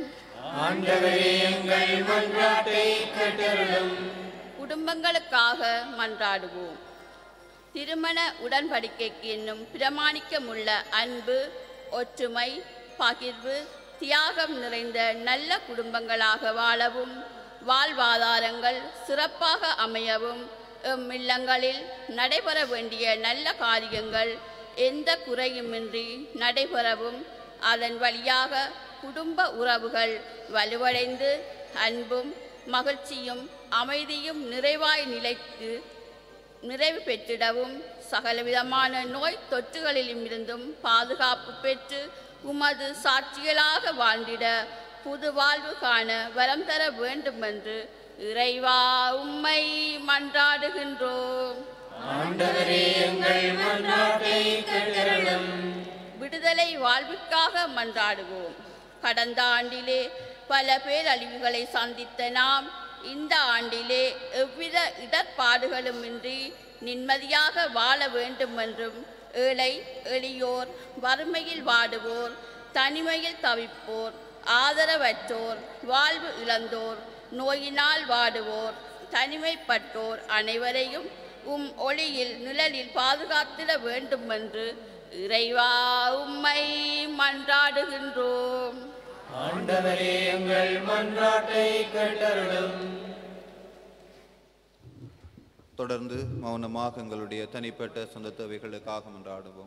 குடும்பங்களுக்காக மன்றாடுவோம் திருமண உடன்படிக்கைக்கு என்னும் பிரமாணிக்கமுள்ள அன்பு ஒற்றுமை பகிர்வு தியாகம் நிறைந்த நல்ல குடும்பங்களாக வாழவும் வாழ்வாதாரங்கள் சிறப்பாக அமையவும் எம் இல்லங்களில் நடைபெற வேண்டிய நல்ல காரியங்கள் எந்த குறையுமின்றி நடைபெறவும் அதன் வழியாக குடும்ப உறவுகள் வலுவடைந்து அன்பும் மகிழ்ச்சியும் அமைதியும் நிறைவாய் நிலைத்து நிறைவு பெற்றிடவும் சகலவிதமான நோய் தொற்றுகளிலும் இருந்தும் பாதுகாப்பு பெற்று உமது சாட்சிகளாக வாழ்ந்திட புது வாழ்வு காண வரம் தர வேண்டுமென்று இறைவா உம்மை மன்றாடுகின்றோம் விடுதலை வாழ்விற்காக மன்றாடுவோம் கடந்த ஆண்டிலே பல பேரழிவுகளை சந்தித்த நாம் இந்த ஆண்டிலே எவ்வித இடர்பாடுகளுமின்றி நிம்மதியாக வாழ வேண்டுமென்றும் ஏழை எளியோர் வறுமையில் வாடுவோர் தனிமையில் தவிப்போர் ஆதரவற்றோர் வாழ்வு இழந்தோர் நோயினால் வாடுவோர் தனிமைப்பட்டோர் அனைவரையும் உம் ஒளியில் நிழலில் பாதுகாத்திட வேண்டுமென்று இறைவா உம்மை மன்றாடுகின்றோம் ஆண்டவரே எங்கள் மன்றாட்டை கேட்டருளும் தொடர்ந்து மௌனமாக எங்களுடைய தனிப்பட்ட சொந்த தேவைகளுக்காக மன்றாடுவோம்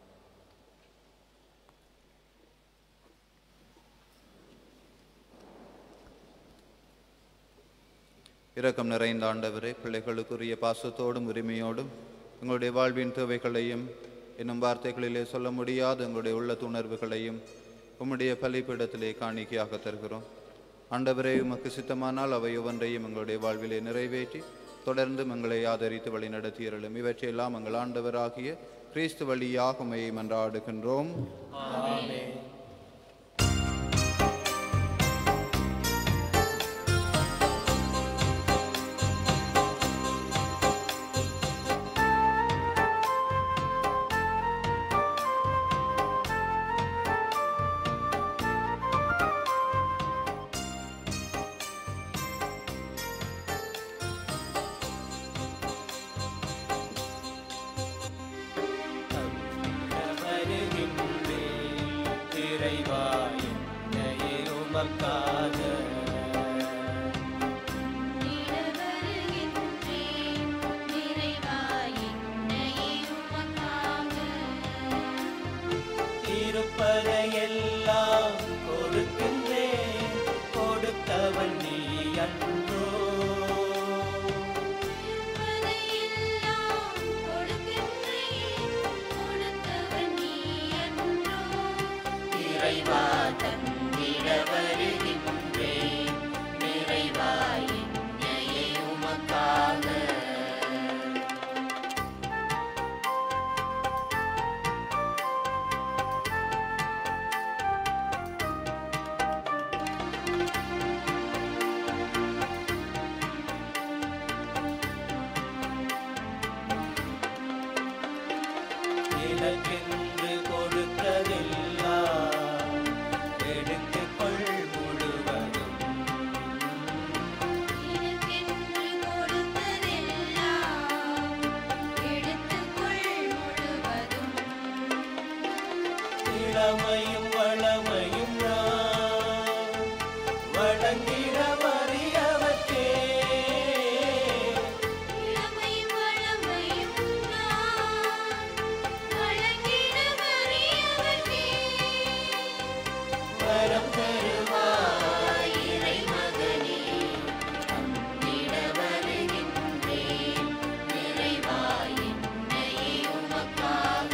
இரக்கம் நிறைந்த ஆண்டவரே பிள்ளைகளுக்குரிய பாசத்தோடும் உரிமையோடும் எங்களுடைய வாழ்வின் தேவைகளையும் என்னும் வார்த்தைகளிலே சொல்ல முடியாத எங்களுடைய உள்ள உணர்வுகளையும் உம்முடைய பலிப்பீடத்திலே காணிக்கையாக தருகிறோம் ஆண்டவரே உமக்கு சித்தமானால் அவை ஒவ்வொன்றையும் எங்களுடைய வாழ்விலே நிறைவேற்றி தொடர்ந்து எங்களை ஆதரித்து வழி நடத்தியருளும் இவற்றையெல்லாம் எங்கள் ஆண்டவராகிய கிறிஸ்து வழியாக உமையை மன்றாடுகின்றோம் வருகின்றேன் இறைவா என்னையே உமக்காக இருப்பதையெல்லாம் கொடுக்கின்றேன் கொடுத்தவன் நீ அன்றோ இறைவா தந்திட வருகின்றேன் நிறைவா என்னையே உமக்காக இளமையும் வளமையும் நான் வழங்கிட வறியவற்றே இளமையும் வளமையும் நான் வழங்கிட வறியவற்றே. வரம் தருவாய் இறைமகனே, தந்திட வருகின்றேன். நிறைவாய் என்னையே உமக்காக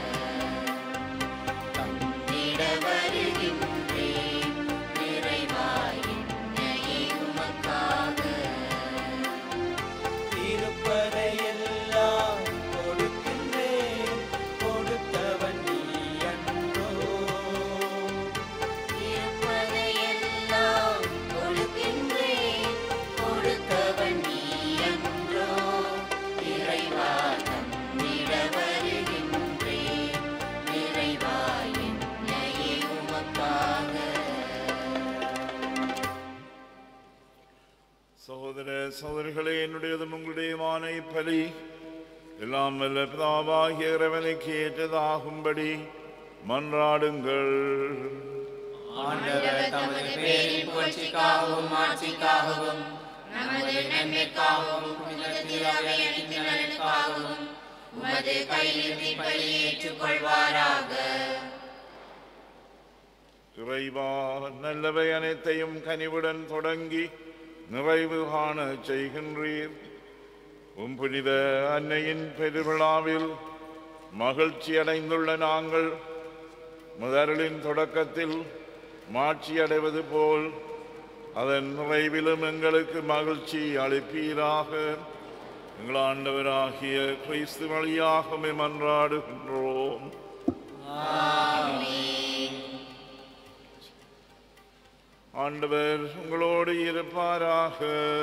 தந்திட வருகின்றேன். நிறைவாய் என்னையே உமக்காக இருப்பதை எல்லாம் கொடுக்கின்றேன் கொடுத்தவன் நீ அன்றோ இருப்பதையெல்லாம் கொடுக்கின்றேன் கொடுத்தவன் நீ அன்றோ இறைவா தந்திட வருகின்றேன் நிறைவா என்னையே உமக்காக சகோதர சகோதரிகளே என்னுடையதும் உங்களுடையமான இப்பலி எல்லாம் வல்ல பிதாவாகிய இறைவனுக்கு ஏற்றதாகும்படி மன்றாடுங்கள் ஆண்டவர் தமது பேரின் புகழ்ச்சிக்காகவும் ஆட்சிக்காகவும் நமது நன்மைக்காகவும் புனித திருவையத்தின் நலனுக்காகவும் உமது கையிலிருந்து பலி ஏற்றுக்கொள்வாராக இறைவா நல்லவை அனைத்தையும் கனிவுடன் தொடங்கி நிறைவு காண செய்கின்றீர் உம் புனித அன்னையின் பெருவிழாவில் மகிழ்ச்சி அடைந்துள்ள நாங்கள் முதலின் தொடக்கத்தில் மாட்சி அடைவது போல் அதன் நிறைவிலும் எங்களுக்கு மகிழ்ச்சி அளிப்பீராக எங்கள் ஆண்டவராகிய கிறிஸ்து வழியாக மன்றாடுகின்றோம் ஆண்டவர் உங்களோடு இருப்பாராக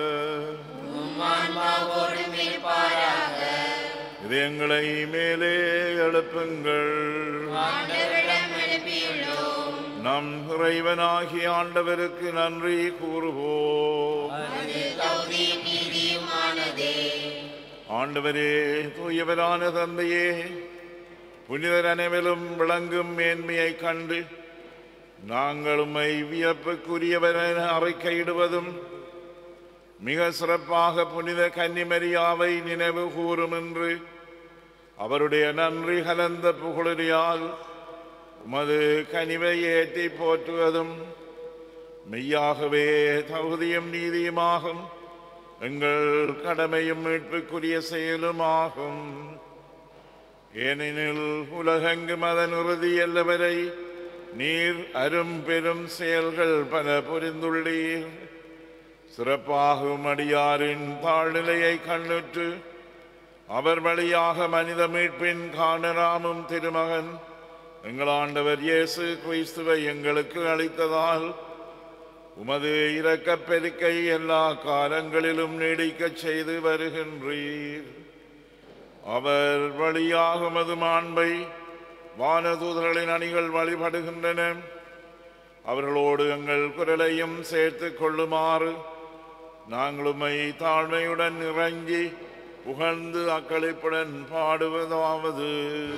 ஆன்மாவோடும் இருப்பாராக இதயங்களை மேலே எழுப்புங்கள் ஆண்டவரிடம் எழுப்பியுள்ளோம் நம் இறைவனாகிய ஆண்டவருக்கு நன்றி கூறுவோம் அது தகுதியும் நீதியுமானதே ஆண்டவரே தூயவரான தந்தையே புனிதர் அனைவரும் விளங்கும் மேன்மையை கண்டு நாங்கள் உம்மை வியப்புக்குரியவர் என அறிக்கையிடுவதும் மிக சிறப்பாக புனித கன்னிமரியாவை நினைவு கூறும் என்று அவருடைய நன்றி கலந்த புகழறியால் உமது கனிவை ஏற்றி போற்றுவதும் மெய்யாகவே தகுதியும் நீதியுமாகும் எங்கள் கடமையும் மீட்புக்குரிய செயலுமாகும் ஏனெனில் உலகெங்கும் அதன் இறுதி அல்லவரை நீர் அரும் பெரும் செயல்கள் பல புரிந்துள்ளீர் சிறப்பாகும் அடியாரின் தாழ்நிலையை கண்ணுற்று அவர் வழியாக மனித மீட்பின் காணராமும் திருமகன் எங்கள் ஆண்டவர் இயேசு கிறிஸ்துவை எங்களுக்கு அளித்ததால் உமது இரக்கப் பெருக்கை எல்லா காலங்களிலும் நீடிக்கச் செய்து வருகின்றீர் அவர் வழியாக உமது மாண்பை வானதூதர்களின் அணிகள் வழிபடுகின்றன அவர்களோடு எங்கள் குரலையும் சேர்த்துக் கொள்ளுமாறு நாங்கள் உம்மை தாழ்மையுடன் இறங்கி புகழ்ந்து அக்களிப்புடன் பாடுவதாவது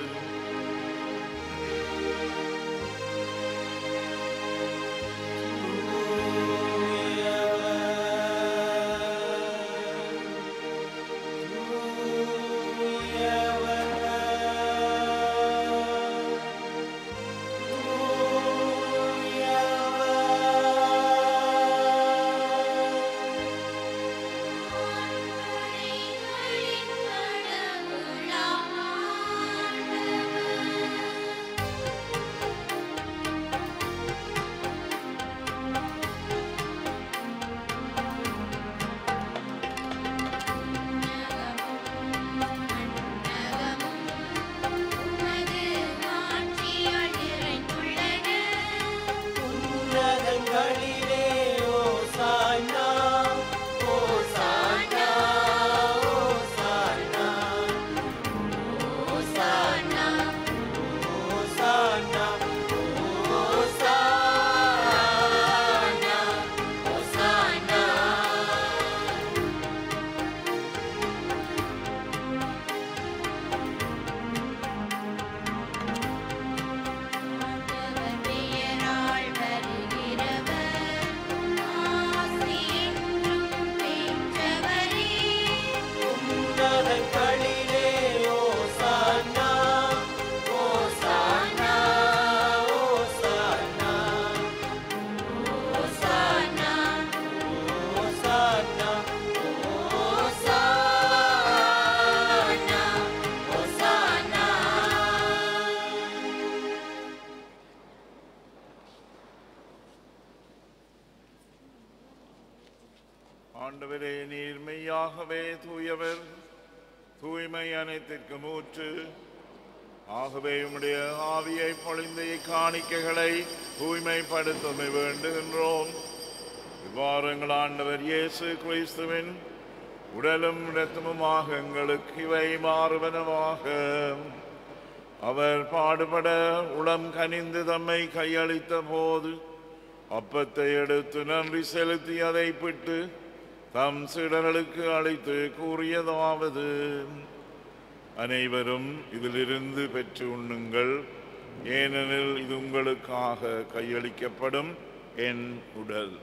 உன்னதங்களிலே ஓசானா ஓசானா ஓசானா ஓசானா ஓசானா ஓசானா ஓசானா ஆண்டவரே நீர் மெய்யாகவே தூயவர் தூய்மை அனைத்திற்கும் ஊற்று ஆகவே உம்முடைய ஆவியை பொழிந்த இக்காணிக்கைகளை தூய்மைப்படுத்த வேண்டுகின்றோம் இவ்வாறு எங்கள் ஆண்டவர் இயேசு கிறிஸ்துவின் உடலும் இரத்தமுமாக எங்களுக்கு இவை மாறுவனவாக அவர் பாடுபட உளம் கனிந்து தம்மை கையளித்த போது அப்பத்தை எடுத்து நன்றி செலுத்தி அதை பிட்டு தம் சீடர்களுக்கு அழைத்து கூறியதாவது அனைவரும் இதிலிருந்து பெற்று உண்ணுங்கள் ஏனெனில் இது உங்களுக்காக கையளிக்கப்படும் என் உடல்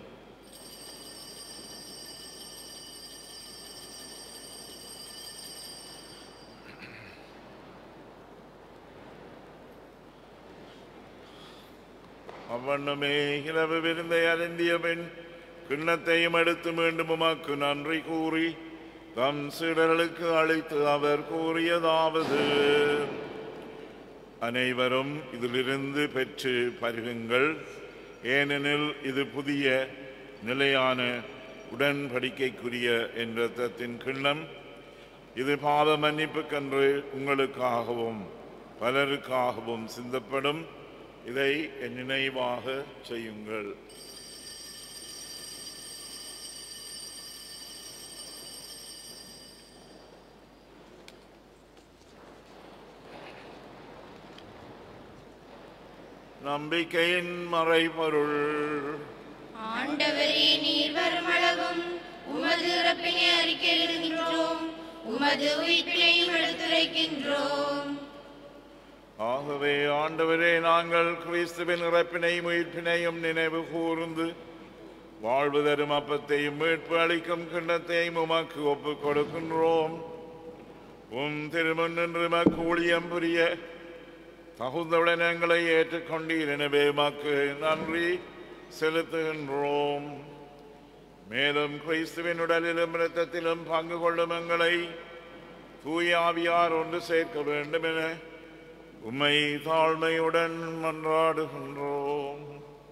அவ்வண்ணமே இரவு விருந்தை அருந்திய பின் கிண்ணத்தையும் எடுத்து மீண்டும் உமக்கு நன்றி கூறி தம் சீடர்களுக்கு அழைத்து அவர் கூறியதாவது அனைவரும் இதிலிருந்து பெற்று பருகுங்கள் ஏனெனில் இது புதிய நிலையான உடன்படிக்கைக்குரிய என் இரத்தத்தின் கிண்ணம் இது பாவ மன்னிப்புக்கென்று உங்களுக்காகவும் பலருக்காகவும் சிந்தப்படும் இதை என் நினைவாக செய்யுங்கள் நம்பிக்கையின் மறைபொருள் ஆண்டவரே நீர் வருமளவும் உமது இறப்பினை அறிக்கையிடுகின்றோம் உமது உயிர்ப்பினையும் எடுத்துரைக்கின்றோம் ஆகவே ஆண்டவரே நாங்கள் கிறிஸ்துவின் இறப்பினையும் உயிர்ப்பினையும் நினைவு கூர்ந்து வாழ்வு தரும் அப்பத்தையும் மீட்பு அளிக்கும் கிண்ணத்தையும் உமக்கு ஒப்புக் கொடுக்கின்றோம் உம் திருமண் நின்று மக்கு ஊழியம் புரிய தகுந்தவுடன் எங்களை ஏற்றுக்கொண்டீர் எனவே மக்கு நன்றி செலுத்துகின்றோம் மேலும் கிறிஸ்துவின் உடலிலும் இரத்தத்திலும் பங்கு கொள்ளும் எங்களை தூய ஆவியார் ஒன்று சேர்க்க வேண்டும் என உம்மை தாழ்மையுடன் மன்றாடுகின்றோம்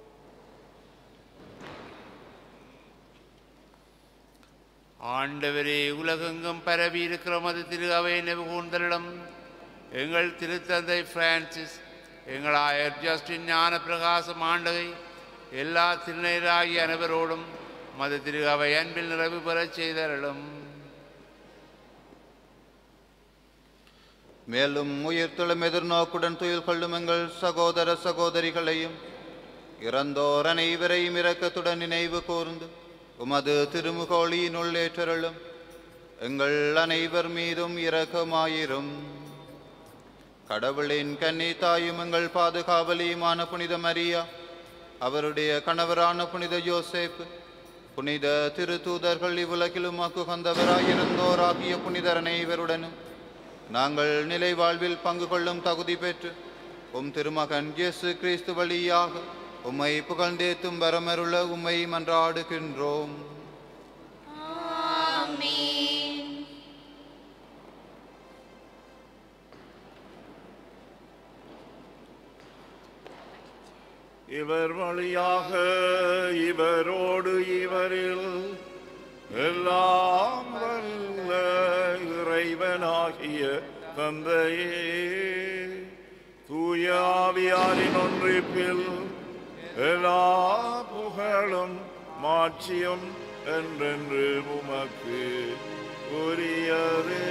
ஆண்டவரே உலகெங்கும் பரவி இருக்கிற மது திரு அவை கூந்தலிடம் எங்கள் திருத்தந்தை பிரான்சிஸ் எங்கள் ஆயர் ஜஸ்டின் ஞான பிரகாசம் ஆண்டகை எல்லா திருநீராகிய அனைவரோடும் மது திரு அவை அன்பில் நிறைவு பெறச் செய்தருளும் மேலும் உயிர்த்தெழும் எதிர்நோக்குடன் துயில் கொள்ளும் எங்கள் சகோதர சகோதரிகளையும் இறந்தோர் அனைவரையும் இரக்கத்துடன் நினைவு கூர்ந்து உமது திருமுகோழியினுள் ஏற்றருளும் எங்கள் அனைவர் மீதும் இரக்கமாயிரும் கடவுளின் கன்னி தாயும் எங்கள் பாதுகாவலியுமான புனித மரியா அவருடைய கணவரான புனித யோசேப்பு புனித திருத்தூதர்கள் இவ்வுலகிலும் அக்குகந்தவராயிருந்தோராகிய புனிதர் அனைவருடனும் நாங்கள் நிலை வாழ்வில் பங்கு கொள்ளும் தகுதி பெற்று உம் திருமகன் இயேசு கிறிஸ்து வழியாக உம்மை புகழ்ந்தேத்தும் வரமருள உம்மை மன்றாடுகின்றோம் ஆமென் இவர் வழியாக இவரோடு இவரில் எல்லாம் வல்ல இறைவனாகிய தந்தையே தூய ஆவியாரின் ஒன்றிப்பில் எல்லா புகழும் மாட்சியும் என்றென்று உமக்கு உரியதே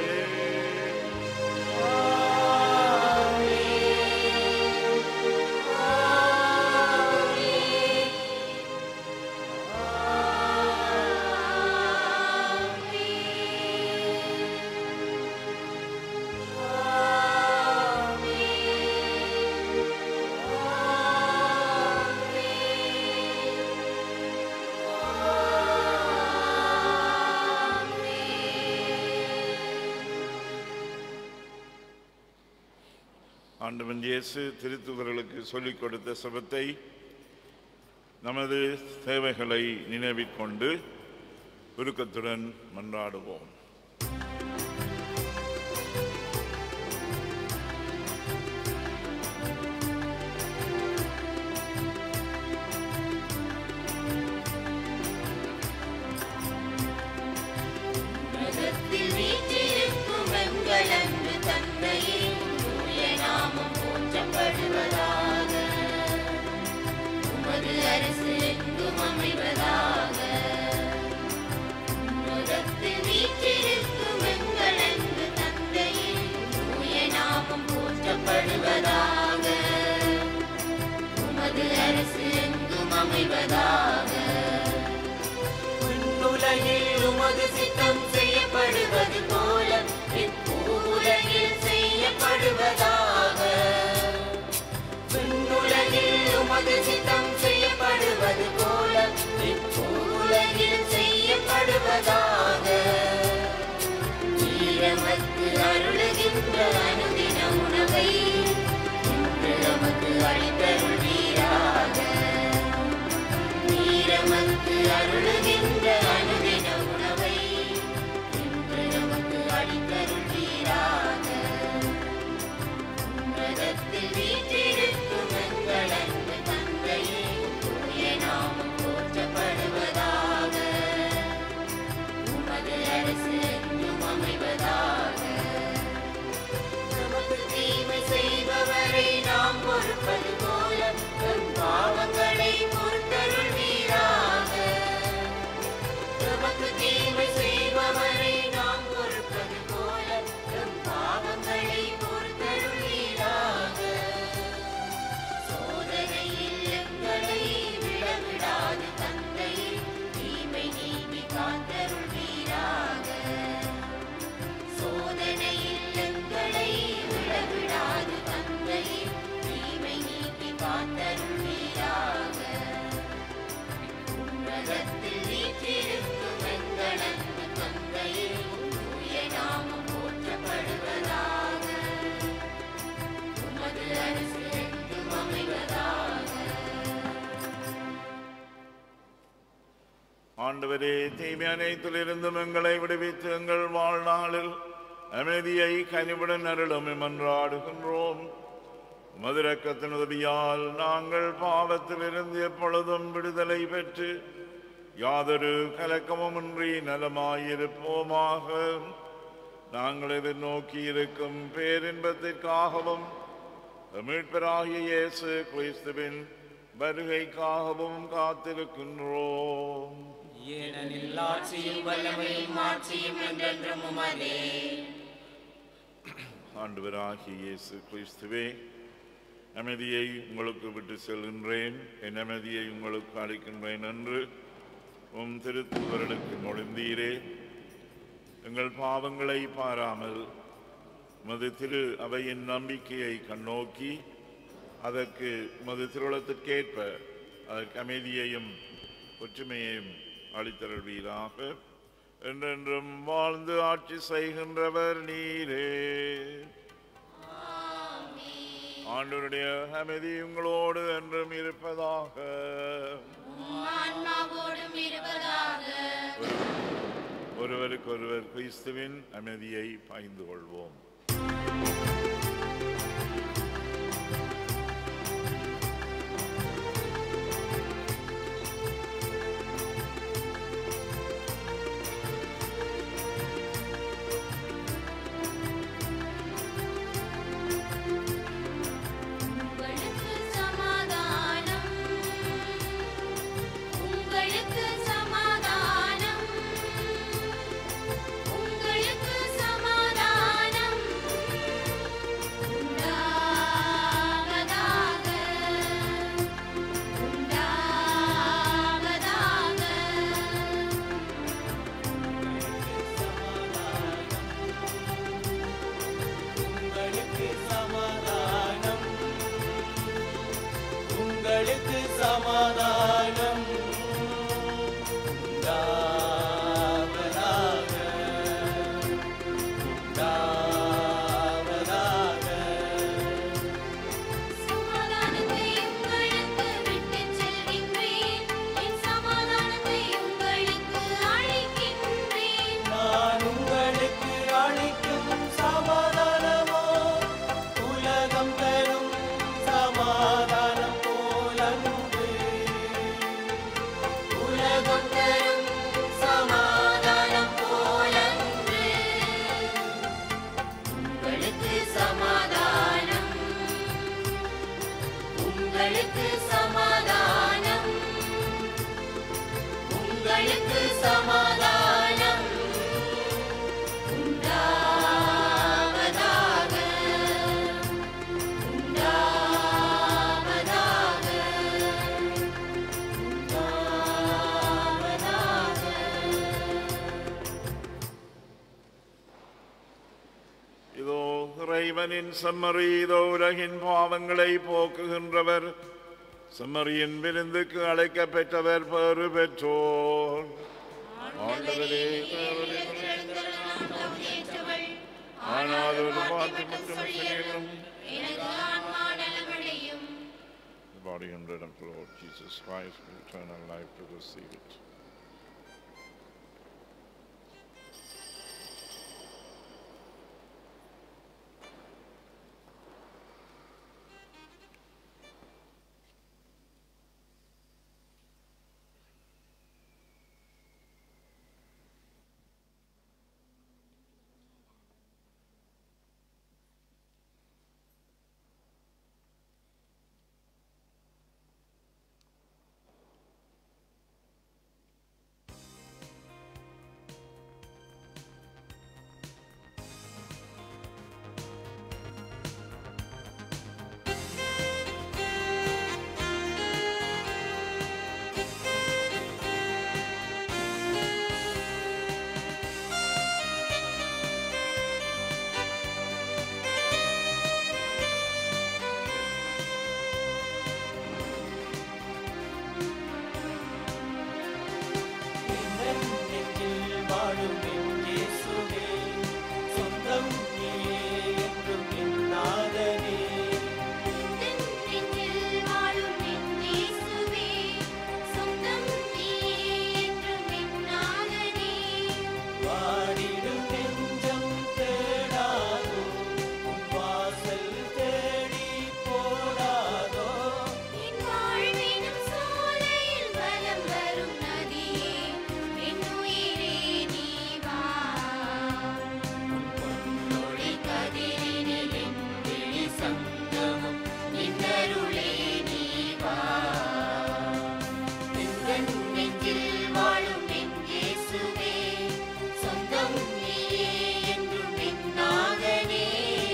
ஆண்டவன் இயேசு திருத்துதர்களுக்கு சொல்லிக் கொடுத்த சபத்தை நமது தேவைகளை நினைவிற்கொண்டு உருக்கத்துடன் மன்றாடுவோம் அமைவதாக உலகில் உமது சித்தம் செய்யப்படுவது போல இப்பூவுலகில் செய்யப்படுவதாக விண்ணுலகில் உமது சித்தம் செய்யப்படுவது போல இப்பூவுலகில் செய்யப்படுவதாக நீரமக்கு அருளுகின்ற அனுதின உணவை இன்று நமக்கு அளித்தருள்வீராக நீரமக்கு அருளுகின்ற அனுதின உணவை இன்று நமக்கு அளித்தருள்வீராக உன்னதத்தில் வீற்றிருக்கும் எங்கள் அன்பு தந்தையே தூய நாமம் போற்றப்படுவதாக உமது அரசு என்றும் அமைவதாக நமக்கு தீமை செய்பவரை நாம் பொறுப்பது போல நம் பாவங்களை பொறுத்தருள்வீராக நமக்கு தீமை செய்பவரை நாம் பொறுப்பது போல நம் பாவங்களை பொறுத்தருள்வீராக சோதனையில் எங்களை விடவிடாது தந்தையே தீமை நீங்கி காத்தருள்வீராக சோதனையில் எங்களை விடவிடாது தந்தையே தீமை நீக்கி காத்தருள்வீராக உன்னதத்தில் வீற்றிருக்கும் எங்கள் அன்பு தந்தையே தூய நாமம் போற்றப்படுவதாக உமது அரசு என்றும் அமைவதாக ஆண்டவரே தீமை அனைத்திலிருந்தும் எங்களை விடுவித்து எங்கள் வாழ்நாளில் அமைதியை கனிவுடன் அருளும் மன்றாடுகின்றோம் மதுரக்கத்தின் உதவியால் நாங்கள் பாவத்திலிருந்து எப்பொழுதும் விடுதலை பெற்று யாதொரு கலக்கமுமின்றி நலமாயிருப்போமாக நாங்கள் எதிர்நோக்கி இருக்கும் பேரின்பத்திற்காகவும் மீட்பராகிய இயேசு கிறிஸ்துவின் வருகைக்காகவும் காத்திருக்கின்றோம் ஏனெனில் ஆட்சியும் வல்லமையும் ஆட்சியும் என்றென்றும் உமதே ஆண்டவராகிய இயேசு கிறிஸ்துவே அமைதியை உங்களுக்கு விட்டு செல்கின்றேன் என் அமைதியை உங்களுக்கு அளிக்கின்றேன் என்று உம் திருத்துவர்களுக்கு நொழிந்தீரே எங்கள் பாவங்களை பாராமல் மது திரு அவையின் நம்பிக்கையை கண்ணோக்கி அதற்கு மது திருளத்திற்கேற்ப அதற்கு அமைதியையும் ஒற்றுமையையும் அளித்தருள்வீராக என்றென்றும் வாழ்ந்து ஆட்சி செய்கின்றவர் நீரே ஆண்டவருடைய அமைதி உங்களோடு என்றும் இருப்பதாக ஆன்மாவோடும் இருப்பதாக ஒருவருக்கொருவர் கிறிஸ்துவின் அமைதியை பாய்ந்து கொள்வோம் உங்களுக்கு சமாதானம் உங்களுக்கு சமாதானம் உங்களுக்கு சமாதானம் உண்டாவதாக உண்டாவதாக உங்களுக்கு சமாதானம் உங்களுக்கு சமாதானம் உண்டாவதாக உண்டாவதாக சமாதானத்தை உங்களுக்கு விட்டுச் செல்கின்றேன் என் சமாதானத்தை உங்களுக்கு அளிக்கின்றேன் நான் உங்களுக்கு அளிக்கும் சமாதானமோ உலகம் தரும் சமாதானம் போலன்று உலகம் தரும் சமாதானம் போலன்று உங்களுக்கு சமாதானம் உங்களுக்கு சமாதானம் உங்களுக்கு சமாதானம் உண்டாவதாக உண்டாவதாக இறைவனின் செம்மறீதோ உலகின் பாவங்களை போக்குகின்றவர் செம்மறியின் விருந்துக்கு அழைக்க பெற்றவர் பெறு பெற்றோர் ஆண்டவரே தேவரே, ஆனால் ஒரு வார்த்தை மட்டும் சொல்லிடும் எனது ஆன்மா நலமடையும் The body and blood of the Lord Jesus Christ with eternal life to receive it. எங்கள் நெஞ்சில் வாழும் என் இயேசுவே, சொந்தம் நீயே என்றும் என் நாதனே. நெஞ்சில் வாழும் என் இயேசுவே சொந்தம் நீயே என்றும் என் நாதனே வாடிடும் நெஞ்சம் தேடாதோ, உன் வாசல் தேடி போடாதோ. என் வாழ்வினும் சோலையில் வலம் வரும் நதியே என் உயிரே நீ வா பொன்னொழி கதிரினில் என் விழி சங்கமம், நின்னருளே நீ வா. எங்கள் நெஞ்சில் வாழும் என் இயேசுவே, சொந்தம் நீயே என்றும் என் நாதனே.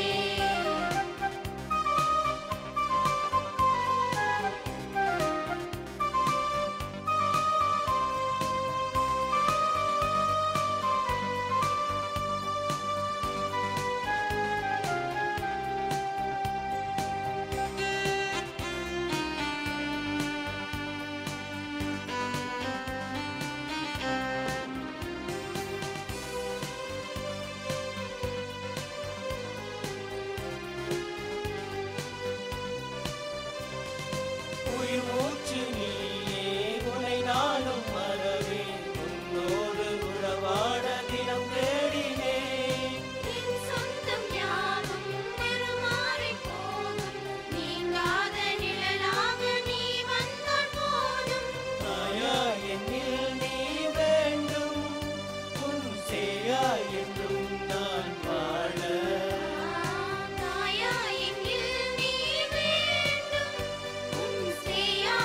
உயிர் மூச்சு நீயே உன்னை நானும் மறவேன் உன்னோடு உறவாட தினம் தேடினேன் என் சொந்தம் யாவும் பெருமாறி போகும் நீங்காத நிழலாக நீ வந்தால் போதும் மாயா என்னில் நீ வேண்டும் உன் சேயா என்றும் நான் வாழ தாயா எங்கில் நீ வேண்டும் உன் சேயா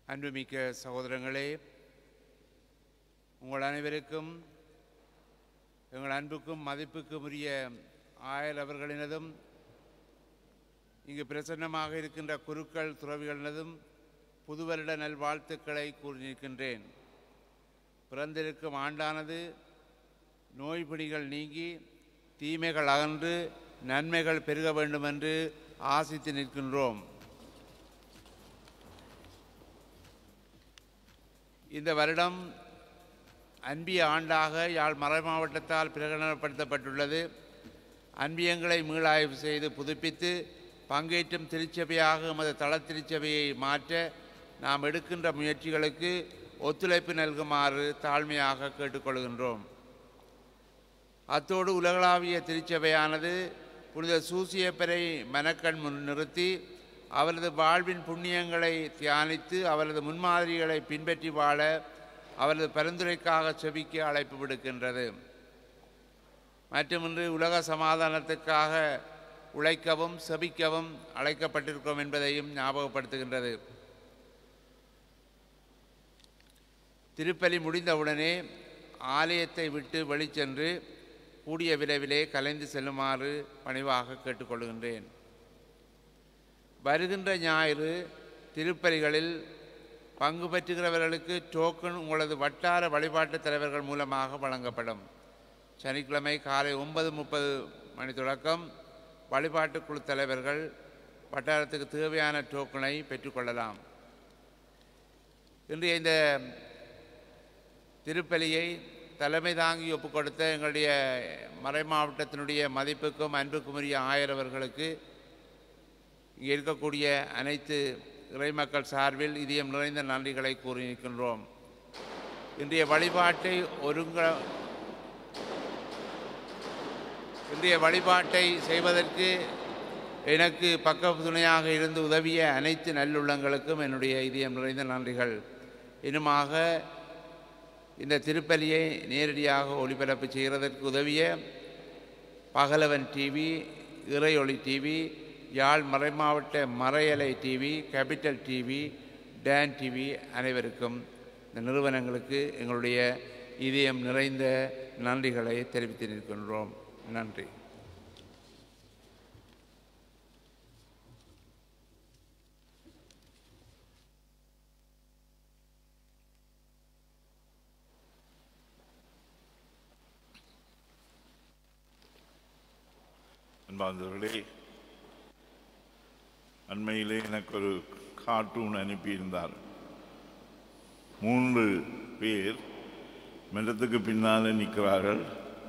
அன்புமிக்க சகோதரங்களே உங்கள் அனைவருக்கும் எங்கள் அன்புக்கும் மதிப்புக்கும் உரிய ஆயல் அவர்களினதும் இங்கு பிரசன்னமாக இருக்கின்ற குருக்கள் துறவிகளினதும் புதுவருட நல்வாழ்த்துக்களை கூறி நிற்கின்றேன் பிறந்திருக்கும் ஆண்டானது நோய் பிடிகள் நீங்கி தீமைகள் அகன்று நன்மைகள் பெருக வேண்டும் என்று ஆசித்து நிற்கின்றோம் இந்த வருடம் அன்பிய ஆண்டாக யாழ் மறை மாவட்டத்தால் பிரகடனப்படுத்தப்பட்டுள்ளது அன்பியங்களை மீளாய்வு செய்து புதுப்பித்து பங்கேற்றும் திருச்சபையாக எமது தள திருச்சபையை மாற்ற நாம் எடுக்கின்ற முயற்சிகளுக்கு ஒத்துழைப்பு நல்குமாறு தாழ்மையாக கேட்டுக்கொள்கின்றோம் அத்தோடு உலகளாவிய திருச்சபையானது புனித சூசியப்பரை மனக்கண் முன் நிறுத்தி அவரது வாழ்வின் புண்ணியங்களை தியானித்து அவரது முன்மாதிரிகளை பின்பற்றி வாழ அவரது பரிந்துரைக்காக செபிக்க அழைப்பு விடுக்கின்றது மற்றுமின்று உலக சமாதானத்துக்காக உழைக்கவும் செபிக்கவும் அழைக்கப்பட்டிருக்கிறோம் என்பதையும் ஞாபகப்படுத்துகின்றது திருப்பலி முடிந்தவுடனே ஆலயத்தை விட்டு வெளிச்சென்று கூடிய விரைவிலே கலைந்து செல்லுமாறு பணிவாக கேட்டுக்கொள்கின்றேன் வருகின்ற ஞாயிறு திருப்பலிகளில் பங்கு பெற்றுகிறவர்களுக்கு டோக்கன் உங்களது வட்டார வழிபாட்டுத் தலைவர்கள் மூலமாக வழங்கப்படும் சனிக்கிழமை காலை ஒன்பது முப்பது மணி தொடக்கம் வழிபாட்டுக் குழு தலைவர்கள் வட்டாரத்துக்கு தேவையான டோக்கனை பெற்றுக்கொள்ளலாம் இன்றைய இந்த திருப்பலியை தலைமை தாங்கி ஒப்புக் கொடுத்த எங்களுடைய மறை மாவட்டத்தினுடைய மதிப்புக்கும் அன்புக்கும் உரிய ஆயரவர்களுக்கு இங்கே இருக்கக்கூடிய அனைத்து இறைமக்கள் சார்பில் இதயம் நிறைந்த நன்றிகளை கூறி நிற்கின்றோம் இன்றைய வழிபாட்டை ஒருங்க இன்றைய வழிபாட்டை செய்வதற்கு எனக்கு பக்க துணையாக இருந்து உதவிய அனைத்து நல்லுள்ளங்களுக்கும் என்னுடைய இதயம் நிறைந்த நன்றிகள் இன்னுமாக இந்த திருப்பலியை நேரடியாக ஒளிபரப்பு செய்கிறதற்கு உதவிய பகலவன் டிவி இறையொளி டிவி யாழ் மறைமாவட்ட Maraiyalai TV capital TV Dan TV அனைவருக்கும் இந்த நிறுவனங்களுக்கு எங்களுடைய இதயம் நிறைந்த நன்றிகளை தெரிவித்து நிற்கின்றோம் நன்றி அன்பார்ந்தவர்களே அண்மையிலே எனக்கு ஒரு கார்ட்டூன் அனுப்பியிருந்தார் மூன்று பேர் மரத்துக்கு பின்னால் நிற்கிறார்கள்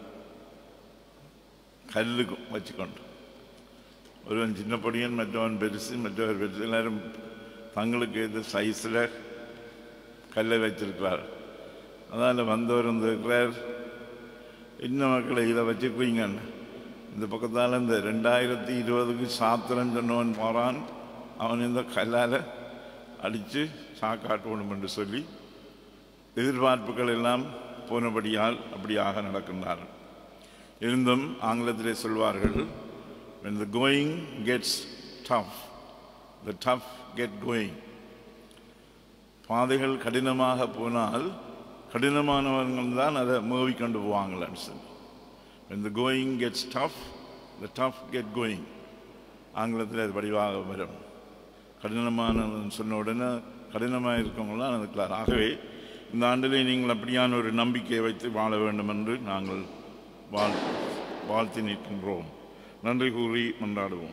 கல்லுக்கு வச்சுக்கொண்டு ஒருவன் சின்ன பொடியன் மற்றவன் பெருசு மற்றவர் பெருசு எல்லாரும் தங்களுக்கு ஏற்ற சைஸில் கல்லை வச்சிருக்கிறார் அதனால் வந்தவர் வந்திருக்கிறார் இன்னும் மக்களை இதை வச்சுக்குவீங்கன்னு இந்த பக்கத்தால் இந்த ரெண்டாயிரத்தி இருபதுக்கு சாத்திரம் சொன்னவன் போகிறான் அவன் இந்த கல்லால் அடித்து சாக்காட்டணும் என்று சொல்லி எதிர்பார்ப்புகள் எல்லாம் போனபடியால் அப்படியாக நடக்கின்றார் இருந்தும் ஆங்கிலத்திலே சொல்வார்கள் when the going gets tough the tough get going பாதைகள் கடினமாக போனால் கடினமானவர்கள் தான் அதை மேவி கொண்டு போவாங்களான்னு சொல்லி when the going gets tough the tough get going ஆங்கிலத்தில் அது வடிவாக வரும் கடினமான சொன்ன உடனே கடினமாக இருக்கவங்களாம் அதுக்கிறார் ஆகவே இந்த ஆண்டிலே நீங்கள் அப்படியான ஒரு நம்பிக்கையை வைத்து வாழ வேண்டும் என்று நாங்கள் வாழ் வாழ்த்தி நிற்கின்றோம் நன்றி கூறி மன்றாடுவோம்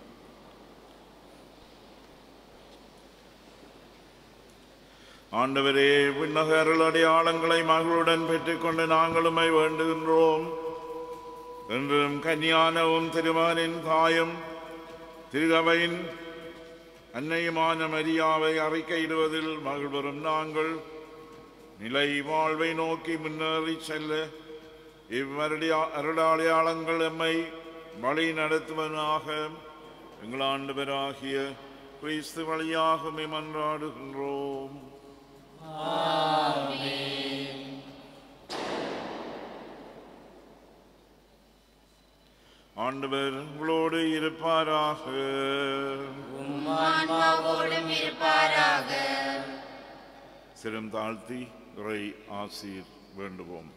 ஆண்டவரே விண்ணக அருள் அடையாளங்களை மகளுடன் பெற்றுக்கொண்டு நாங்களுமை வேண்டுகின்றோம் என்றும் கன்னியானவும் திருமாலின் தாயும் திருகவையின் அன்னையுமான மரியாவை அறிக்கையிடுவதில் மகிழ்வரும் நாங்கள் நிலை வாழ்வை நோக்கி முன்னேறி செல்ல இவ்வருடைய அருளாளையாளங்கள் எம்மை வழி நடத்துவனாக எங்கள் ஆண்டவராகிய கிறிஸ்து வழியாக மன்றாடுகின்றோம் ஆண்டவர் உங்களோடு இருப்பாராக ஆன்மாவோடும் இருப்பாராக சிரம் தாழ்த்தி இறை ஆசீர் வேண்டுவோம்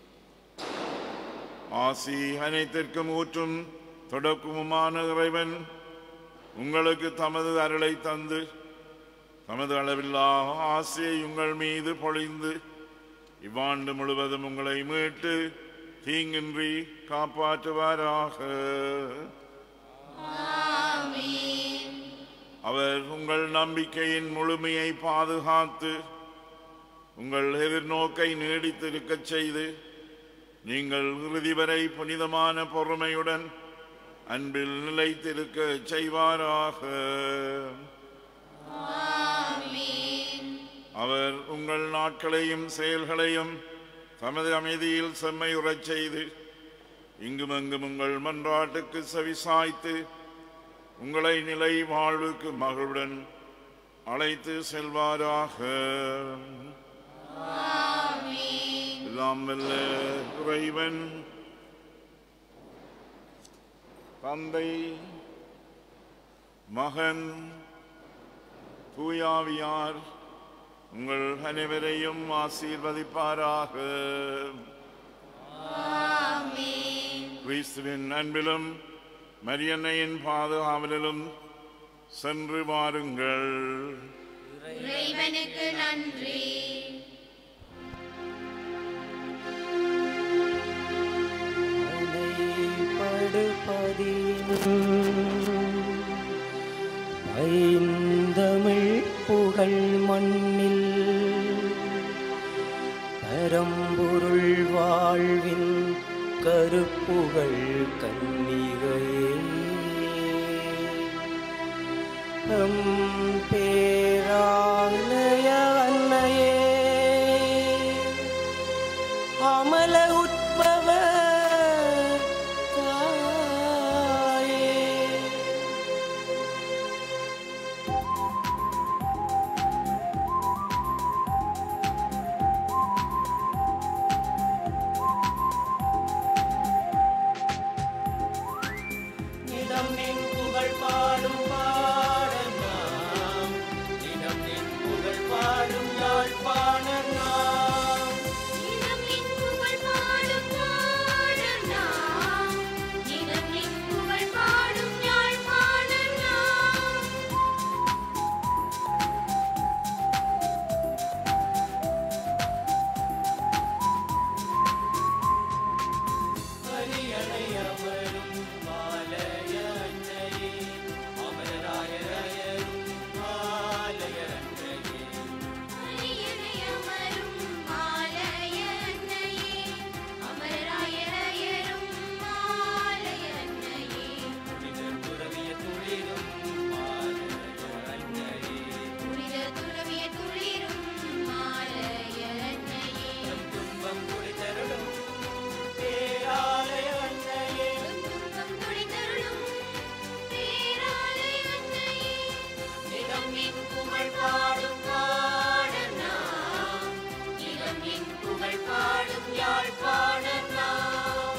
ஆசி அனைத்திற்கும் ஊற்றும் தொடக்கமுமான இறைவன் உங்களுக்கு தமது அருளை தந்து தமது அளவில்லா ஆசையை உங்கள் மீது பொழிந்து இவ்வாண்டு முழுவதும் உங்களை மீட்டு தீங்கின்றி காப்பாற்றுவாராக அவர் உங்கள் நம்பிக்கையின் முழுமையை பாதுகாத்து உங்கள் எதிர்நோக்கை நீடித்திருக்கச் செய்து நீங்கள் இறுதி வரை புனிதமான பொறுமையுடன் அன்பில் நிலைத்திருக்க செய்வாராக அவர் உங்கள் நாட்களையும் செயல்களையும் தமது அமைதியில் செம்மையுறச் செய்து இங்குமங்கும் உங்கள் மன்றாட்டுக்கு செவிசாய்த்து உங்களை நிலை வாழ்வுக்கு மகளுடன் அழைத்து செல்வாராக எல்லாம் வல்ல இறைவன் தந்தை மகன் தூயாவியார் உங்கள் அனைவரையும் ஆசீர்வதிப்பாராக கிறிஸ்துவின் அன்பிலும் மரியன்னையின் பாதுகாவலிலும் சென்று வாருங்கள் இறைவனுக்கு நன்றி ஐந்தமிழ் புகழ் மண்ணில் பரம்பொருள் வாழ்வின் கருப்புகழ் கன்னிகையே அம் பேராலய அன்னையே அமல உட்பவ தாயே நிதம் நின் புகழ் பாடும் பாடல் நாம் நிதம் நின் புகழ் பாடும் யாழ்ப்பாணர் நாம் இனம் நின் புகழ் பாடும் நாடர் நாம். இனம் நின் புகழ் பாடும் யாழ்ப்பாணர் நாம். அரியணை அமரும் மாலய அன்னையே அமரராயரும் மாலய அன்னையே அரியணை அமரும் மாலய அன்னையே. அமரராயரையரும் மாலய அன்னையே. புனிதர் துறவிய துளிரும் மாலய அன்னையே புனித துறவிய துளிரும் மாலய அன்னையே. துன்பம் குடித்தருளும் பேராலய அன்னையே துன்பம் துடைத்தருளும் பேராலய அன்னையே. நிதம் நின் புகழ் பாடும் பாடல் நாம். இளம் நின் புகழ் பாடும் யாழ்ப்பாணர் நாம்.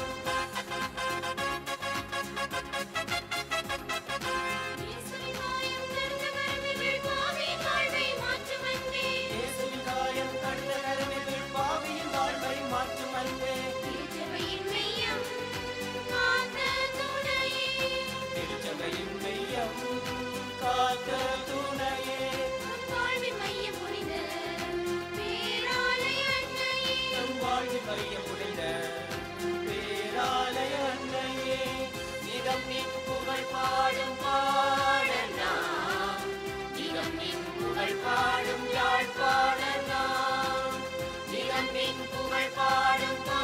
இயேசுவின் மாயம் தந்த கருவிகள் பாவியின் வாழ்வை மாற்றும் அன்பே. இயேசுவின் காயம் கண்ட கருவிகள் பாவியின் வாழ்வை மாற்றும் அன்பே திருச்சபையின் மெய்யம் காத்த துணையே. திருச்சபையின் மெய்யம் காத்த துணையே நம் வாழ்வின் மையம் புனித பேராலய அன்னையே. நம் வாழ்வில் மைய புனித பேராலய அன்னையே நிதம் நின் புகழ் பாடும் பாடல் நாம் நிதம் நின் புகழ் பாடும் யாழ்ப்பாணர் நாம் நிதம் நின் புகழ் பாடும் பாடல்